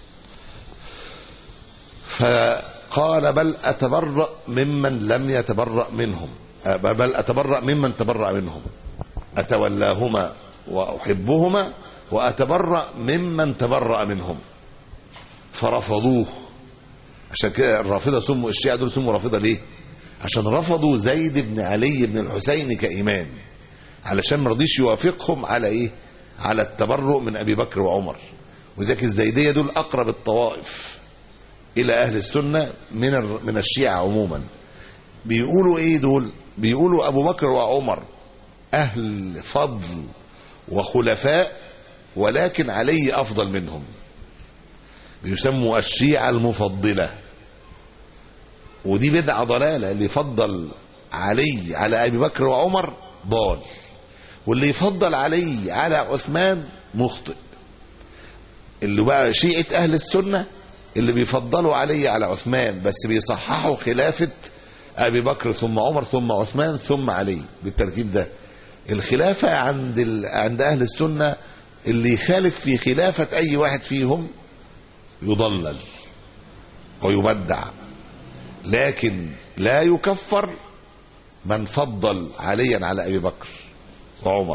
ف قال بل أتبرأ ممن لم يتبرأ منهم بل أتبرأ ممن تبرأ منهم أتولاهما وأحبهما وأتبرأ ممن تبرأ منهم فرفضوه عشان كده الرافضة سموا الشيعة دول سموا رافضة ليه عشان رفضوا زيد بن علي بن الحسين كإمام علشان ما رضيش يوافقهم على ايه على التبرؤ من ابي بكر وعمر وذلك الزيديه دول اقرب الطوائف الى اهل السنه من ال- من الشيعه عموما بيقولوا ايه دول بيقولوا ابو بكر وعمر اهل فضل وخلفاء ولكن علي افضل منهم بيسموا الشيعه المفضله ودي بدعه ضلاله اللي يفضل علي على ابي بكر وعمر ضال واللي يفضل علي على عثمان مخطئ اللي بقى شيعة أهل السنة اللي بيفضلوا علي على عثمان بس بيصححوا خلافة أبي بكر ثم عمر ثم عثمان ثم علي بالترتيب ده الخلافة عند ال... عند أهل السنة اللي يخالف في خلافة أي واحد فيهم يضلل ويبدع لكن لا يكفر من فضل عليا على أبي بكر وعمر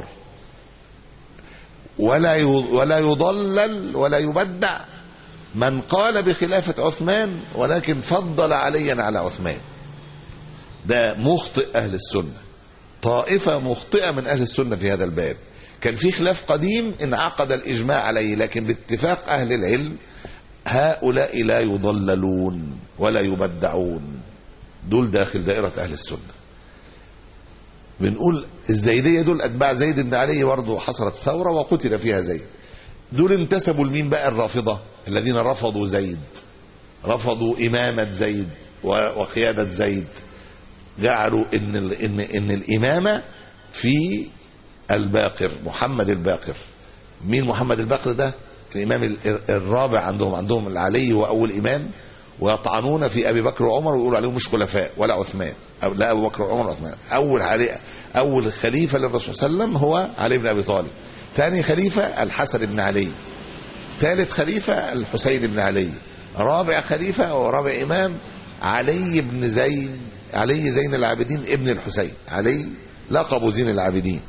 ولا ي- ولا يضلل ولا يبدع من قال بخلافة عثمان ولكن فضل عليا على عثمان ده مخطئ أهل السنة طائفة مخطئة من أهل السنة في هذا الباب كان في خلاف قديم انعقد الإجماع عليه لكن باتفاق أهل العلم هؤلاء لا يضللون ولا يبدعون دول داخل دائرة أهل السنة بنقول الزيدية دول أتباع زيد بن علي برضه حصلت ثورة وقتل فيها زيد دول انتسبوا لمين بقى الرافضة الذين رفضوا زيد رفضوا إمامة زيد و- وقيادة زيد جعلوا إن, ال إن, إن الإمامة في الباقر محمد الباقر مين محمد الباقر ده الإمام ال- الرابع عندهم عندهم العلي هو أول إمام ويطعنون في ابي بكر وعمر ويقولوا عليهم مش خلفاء ولا عثمان أو لا ابو بكر وعمر وعثمان اول علي اول خليفه للرسول صلى الله عليه وسلم هو علي بن ابي طالب ثاني خليفه الحسن بن علي ثالث خليفه الحسين بن علي رابع خليفه ورابع امام علي بن زين علي زين العابدين ابن الحسين علي لقب زين العابدين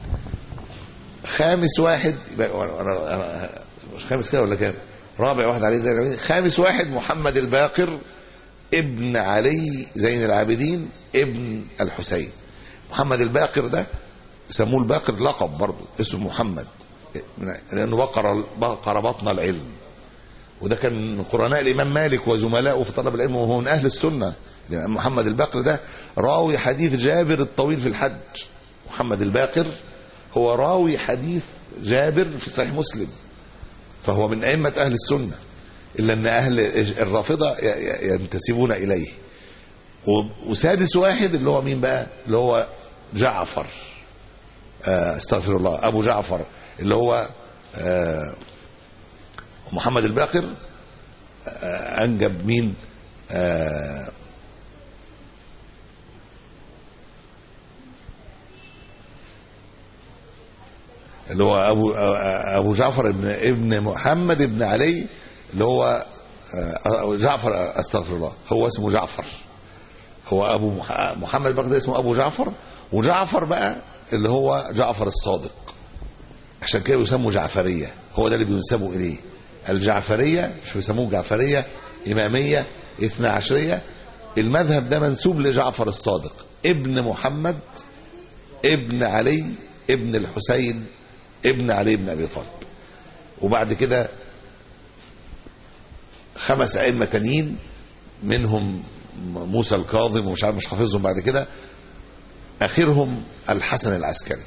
خامس واحد يبقى- أنا- أنا- مش خامس كده ولا كام رابع واحد علي زين العابدين خامس واحد محمد الباقر ابن علي زين العابدين ابن الحسين محمد الباقر ده سموه الباقر لقب برضه اسمه محمد لانه بقر بقر بطن العلم وده كان من قرناء الامام مالك وزملائه في طلب العلم وهو من اهل السنه لأن محمد الباقر ده راوي حديث جابر الطويل في الحج محمد الباقر هو راوي حديث جابر في صحيح مسلم فهو من ائمه اهل السنه الا ان اهل الرافضه ي- ي- ينتسبون اليه و- وسادس واحد اللي هو مين بقى اللي هو جعفر آه، استغفر الله ابو جعفر اللي هو آه، محمد الباقر آه، انجب مين آه، اللي هو ابو آه، ابو جعفر ابن ابن محمد ابن علي اللي هو آه، جعفر استغفر الله هو اسمه جعفر هو ابو مح- محمد بقى ده اسمه ابو جعفر وجعفر بقى اللي هو جعفر الصادق عشان كده بيسموا جعفريه هو ده اللي بينسبوا اليه الجعفريه مش بيسموه جعفريه اماميه اثنا عشريه المذهب ده منسوب لجعفر الصادق ابن محمد ابن علي ابن الحسين ابن علي بن ابي طالب وبعد كده خمس ائمه تانيين منهم موسى الكاظم ومش عارف مش حافظهم بعد كده اخرهم الحسن العسكري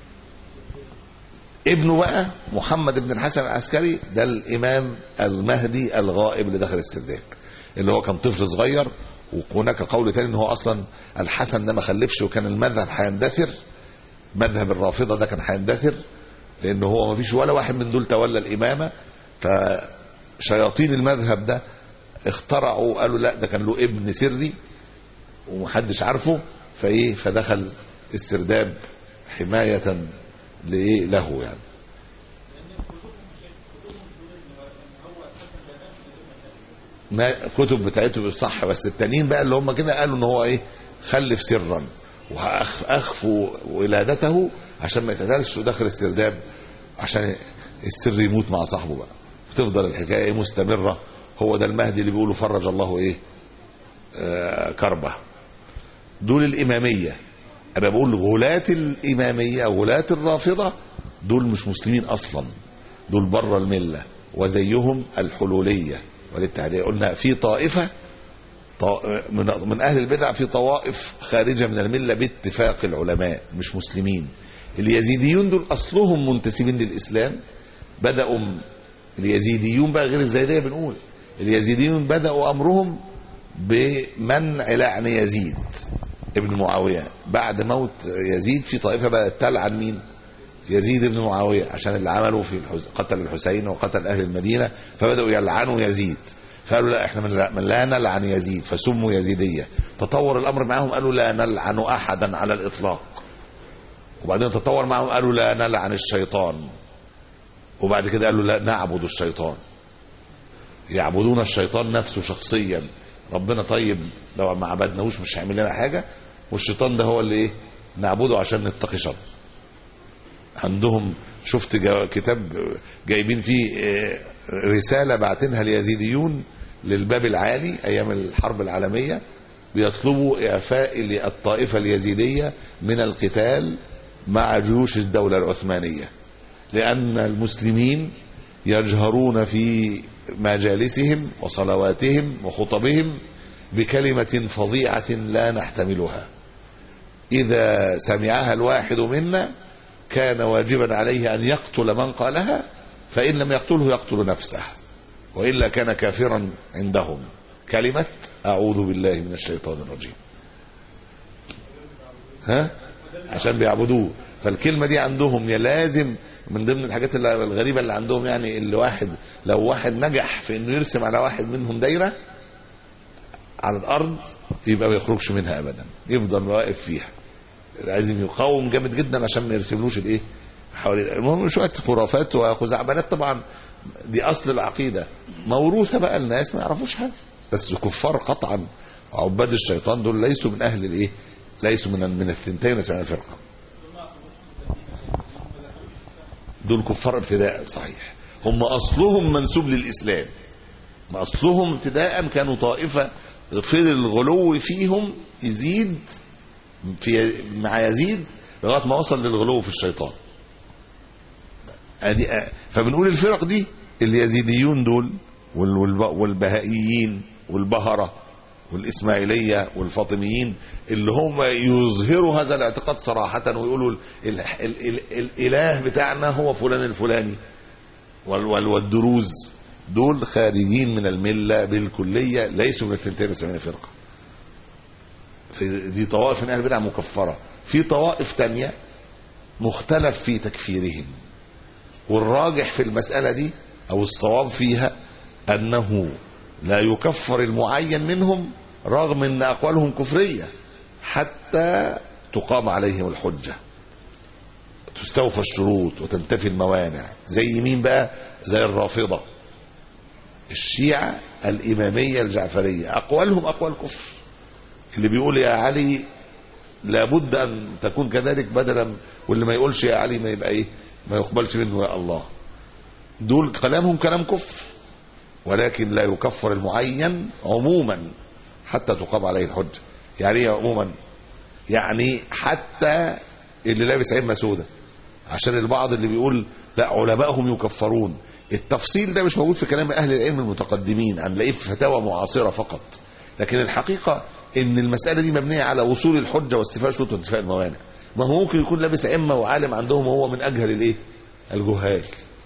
ابنه بقى محمد بن الحسن العسكري ده الامام المهدي الغائب اللي دخل السرداب اللي هو كان طفل صغير وهناك قول تاني ان هو اصلا الحسن ده ما خلفش وكان المذهب هيندثر مذهب الرافضه ده كان هيندثر لان هو ما فيش ولا واحد من دول تولى الامامه فشياطين المذهب ده اخترعوا قالوا لا ده كان له ابن سري ومحدش عارفه فايه فدخل السرداب حمايه لايه له يعني ما كتب بتاعته صح بس التانيين بقى اللي هم كده قالوا ان هو ايه خلف سرا واخفوا ولادته عشان ما يتقتلش وداخل السرداب عشان السر يموت مع صاحبه بقى تفضل الحكايه إيه مستمره هو ده المهدي اللي بيقولوا فرج الله ايه آه كربه دول الاماميه انا بقول غلاة الاماميه او غلاة الرافضه دول مش مسلمين اصلا دول بره المله وزيهم الحلوليه والاتحاديه قلنا في طائفه طا- من من اهل البدع في طوائف خارجه من المله باتفاق العلماء مش مسلمين اليزيديون دول اصلهم منتسبين للاسلام بداوا م- اليزيديون بقى غير الزيديه بنقول اليزيديون بداوا امرهم بمنع لعن يزيد ابن معاويه بعد موت يزيد في طائفه بقت تلعن مين؟ يزيد بن معاويه عشان اللي عمله في الحز... قتل الحسين وقتل اهل المدينه فبداوا يلعنوا يزيد فقالوا لا احنا من لا, من لا نلعن يزيد فسموا يزيديه تطور الامر معهم قالوا لا نلعن احدا على الاطلاق وبعدين تطور معهم قالوا لا نلعن الشيطان وبعد كده قالوا لا نعبد الشيطان يعبدون الشيطان نفسه شخصيا ربنا طيب لو ما عبدناهوش مش هيعمل لنا حاجه والشيطان ده هو اللي ايه نعبده عشان نتقي شره عندهم شفت جا- كتاب جايبين فيه آه، رسالة بعتنها اليزيديون للباب العالي أيام الحرب العالمية بيطلبوا إعفاء الطائفة اليزيدية من القتال مع جيوش الدولة العثمانية لأن المسلمين يجهرون في مجالسهم وصلواتهم وخطبهم بكلمة فظيعة لا نحتملها إذا سمعها الواحد منا كان واجبا عليه أن يقتل من قالها فإن لم يقتله يقتل نفسه وإلا كان كافرا عندهم كلمة أعوذ بالله من الشيطان الرجيم ها عشان بيعبدوه فالكلمة دي عندهم يا لازم من ضمن الحاجات اللي- الغريبة اللي عندهم يعني اللي واحد لو واحد نجح في انه يرسم على واحد منهم دايرة على الارض يبقى ما يخرجش منها ابدا يفضل واقف فيها لازم يقاوم جامد جدا عشان ما يرسملوش الايه حوالي المهم شويه خرافات وخزعبلات طبعا دي اصل العقيده موروثه بقى الناس ما يعرفوش حاجه بس كفار قطعا عباد الشيطان دول ليسوا من اهل الايه ليسوا من من الثنتين وسبعين فرقه دول كفار ابتداء صحيح هم اصلهم منسوب للاسلام ما اصلهم ابتداء كانوا طائفه فضل الغلو فيهم يزيد في مع يزيد لغايه ما وصل للغلو في الشيطان ادي فبنقول الفرق دي اليزيديون دول وال- والب- والبهائيين والبهره والاسماعيليه والفاطميين اللي هم يظهروا هذا الاعتقاد صراحه ويقولوا ال ال ال ال الاله بتاعنا هو فلان الفلاني وال- وال- والدروز دول خارجين من المله بالكليه ليسوا من الثنتين وسبعين فرقه في- دي طوائف من اهل البدع مكفره في طوائف تانية مختلف في تكفيرهم والراجح في المسألة دي أو الصواب فيها أنه لا يكفر المعين منهم رغم أن أقوالهم كفرية حتى تقام عليهم الحجة تستوفى الشروط وتنتفي الموانع زي مين بقى زي الرافضة الشيعة الإمامية الجعفرية أقوالهم أقوال كفر اللي بيقول يا علي لابد أن تكون كذلك بدلا واللي ما يقولش يا علي ما يبقى إيه ما يقبلش منه يا الله دول كلامهم كلام كفر ولكن لا يكفر المعين عموما حتى تقام عليه الحجة يعني ايه عموما يعني حتى اللي لابس عمة سودة عشان البعض اللي بيقول لا علمائهم يكفرون التفصيل ده مش موجود في كلام اهل العلم المتقدمين هنلاقيه في فتاوى معاصره فقط لكن الحقيقه ان المساله دي مبنيه على وصول الحجه واستيفاء الشروط وانتفاء الموانع ما هو ممكن يكون لابس عمه وعالم عندهم وهو من اجهل الايه الجهال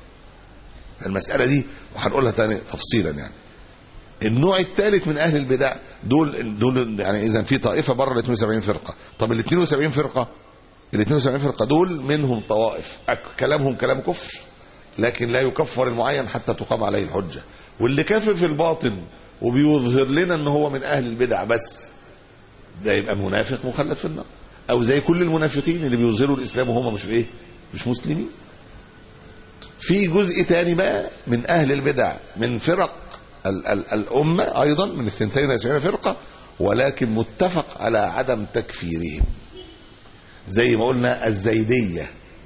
المساله دي وهنقولها تاني تفصيلا يعني النوع الثالث من اهل البدع دول دول يعني اذا في طائفه بره ال 72 فرقه طب ال 72 فرقه ال 72 فرقه دول منهم طوائف أك- كلامهم كلام كفر لكن لا يكفر المعين حتى تقام عليه الحجه واللي كافر في الباطن وبيظهر لنا ان هو من اهل البدع بس ده يبقى منافق مخلد في النار او زي كل المنافقين اللي بيظهروا الاسلام وهم مش ايه مش مسلمين في جزء تاني بقى من اهل البدع من فرق ال- ال- الامه ايضا من الثنتين وسبعين فرقه ولكن متفق على عدم تكفيرهم زي ما قلنا الزيديه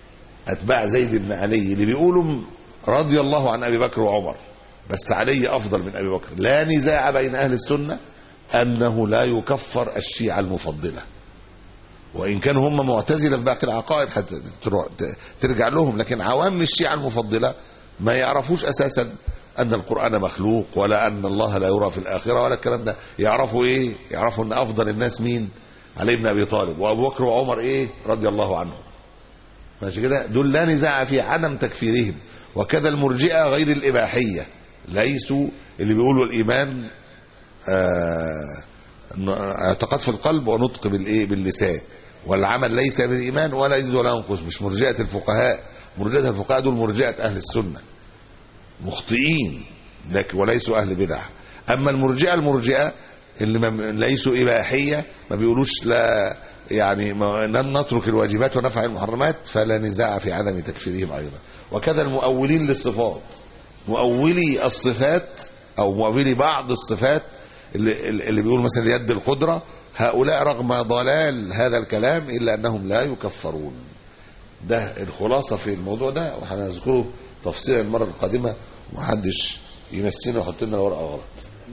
اتباع زيد بن علي اللي بيقولوا رضي الله عن ابي بكر وعمر بس علي افضل من ابي بكر لا نزاع بين اهل السنه انه لا يكفر الشيعه المفضله وان كانوا هم معتزله في باقي العقائد حتى تروح- ت- ترجع لهم لكن عوام الشيعه المفضله ما يعرفوش اساسا ان القران مخلوق ولا ان الله لا يرى في الاخره ولا الكلام ده يعرفوا ايه يعرفوا ان افضل الناس مين علي بن ابي طالب وابو بكر وعمر ايه رضي الله عنهم ماشي كده دول لا نزاع في عدم تكفيرهم وكذا المرجئه غير الاباحيه ليسوا اللي بيقولوا الايمان آه اعتقاد في القلب ونطق بالايه باللسان والعمل ليس بالايمان ولا يزيد ولا ينقص مش مرجئه الفقهاء مرجئه الفقهاء دول مرجئه اهل السنه مخطئين لكن وليسوا اهل بدع اما المرجئه المرجئه اللي ما ليسوا اباحيه ما بيقولوش لا يعني ما لن نترك الواجبات ونفعل المحرمات فلا نزاع في عدم تكفيرهم ايضا وكذا المؤولين للصفات مؤولي الصفات او مؤولي بعض الصفات اللي, اللي بيقول مثلا يد القدره هؤلاء رغم ضلال هذا الكلام الا انهم لا يكفرون ده الخلاصه في الموضوع ده وهنذكره تفصيلا المره القادمه ومحدش ينسينا ويحط لنا ورقه غلط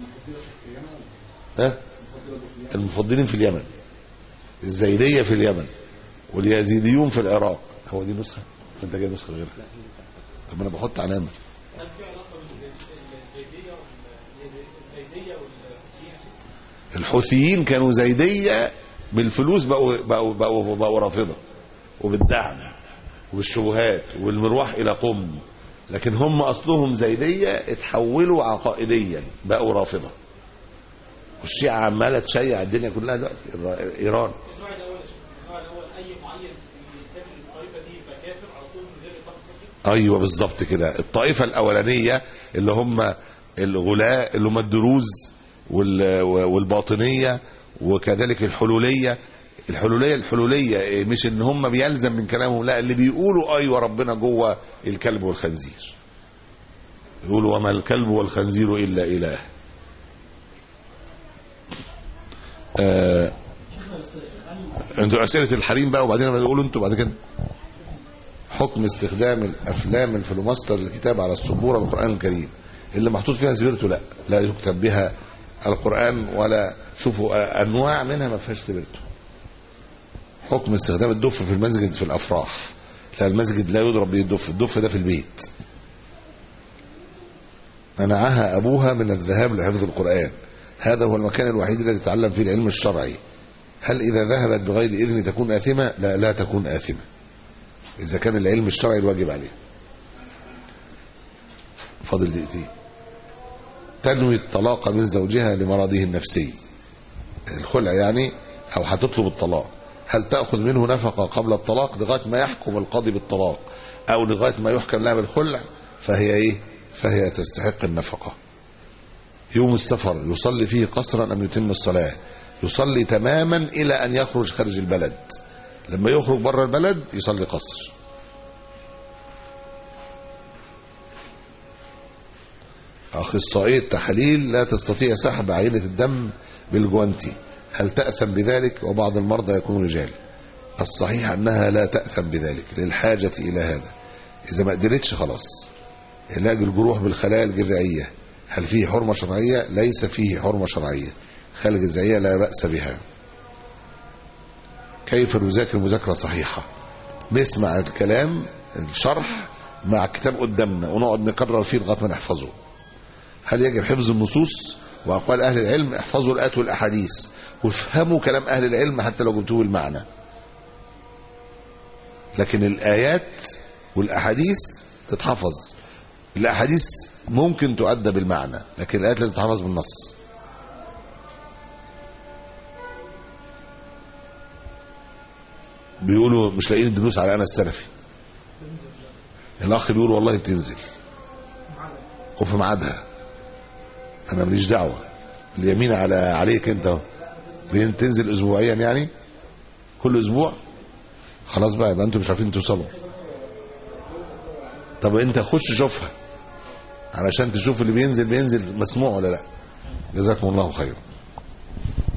ها المفضلين في اليمن الزيديه في اليمن واليزيديون في العراق هو دي نسخه انت جاي نسخه غيرها طب انا بحط علامه الحوثيين كانوا زيديه بالفلوس بقوا بقوا بقوا, بقوا رافضه وبالدعم وبالشبهات والمروح الى قم لكن هم اصلهم زيديه اتحولوا عقائديا بقوا رافضه والشيعه عماله تشيع الدنيا كلها دلوقتي الر- ايران النوع الاول يا شيخ النوع الاول اي معين ينتمي للطائفه دي يبقى كافر على طول من غير اطلاق التفصيل ايوه بالظبط كده الطائفه الاولانيه اللي هم الغلاة اللي هم الدروز وال- والباطنيه وكذلك الحلوليه الحلوليه الحلوليه إيه؟ مش ان هم بيلزم من كلامهم لا اللي بيقولوا ايوه ربنا جوه الكلب والخنزير يقولوا وما الكلب والخنزير الا اله آه انتوا اسئله الحريم بقى وبعدين لما تقولوا انتوا بعد كده حكم استخدام الافلام الفلوماستر للكتاب على السبوره بالقران الكريم اللي محطوط فيها سبيرتو لا لا يكتب بها القران ولا شوفوا آه، انواع منها ما فيهاش سبيرتو حكم استخدام الدف في المسجد في الافراح لا المسجد لا يضرب به الدف الدف ده في البيت منعها ابوها من الذهاب لحفظ القران هذا هو المكان الوحيد الذي تتعلم فيه العلم الشرعي هل اذا ذهبت بغير اذن تكون اثمه لا لا تكون اثمه اذا كان العلم الشرعي الواجب عليه فاضل دقيقتين تنوي الطلاق من زوجها لمرضه النفسي الخلع يعني او هتطلب الطلاق هل تاخذ منه نفقه قبل الطلاق لغايه ما يحكم القاضي بالطلاق او لغايه ما يحكم لها بالخلع فهي ايه فهي تستحق النفقه يوم السفر يصلي فيه قصرا ام يتم الصلاه يصلي تماما الى ان يخرج خارج البلد لما يخرج بره البلد يصلي قصر اخصائيه التحاليل لا تستطيع سحب عينه الدم بالجوانتي هل تاثم بذلك وبعض المرضى يكونوا رجال الصحيح انها لا تاثم بذلك للحاجه الى هذا اذا ما قدرتش خلاص علاج الجروح بالخلايا الجذعيه هل فيه حرمه شرعيه ليس فيه حرمه شرعيه خلايا الجذعيه لا باس بها كيف نذاكر مذاكره صحيحه نسمع الكلام الشرح مع الكتاب قدامنا ونقعد نكرر فيه لغايه ما نحفظه هل يجب حفظ النصوص واقوال اهل العلم احفظوا الايات والاحاديث وافهموا كلام اهل العلم حتى لو جبتوه المعنى لكن الايات والاحاديث تتحفظ الاحاديث ممكن تؤدى بالمعنى لكن الايات لازم تتحفظ بالنص بيقولوا مش لاقيين الدروس على انا السلفي الاخ بيقول والله بتنزل وفي ميعادها انا ماليش دعوه اليمين على عليك انت اهو. بين- تنزل اسبوعيا يعني كل اسبوع خلاص بقى يبقى انتوا مش عارفين توصلوا طب انت خش شوفها علشان تشوف اللي بينزل بينزل مسموع ولا لا جزاكم الله خيرا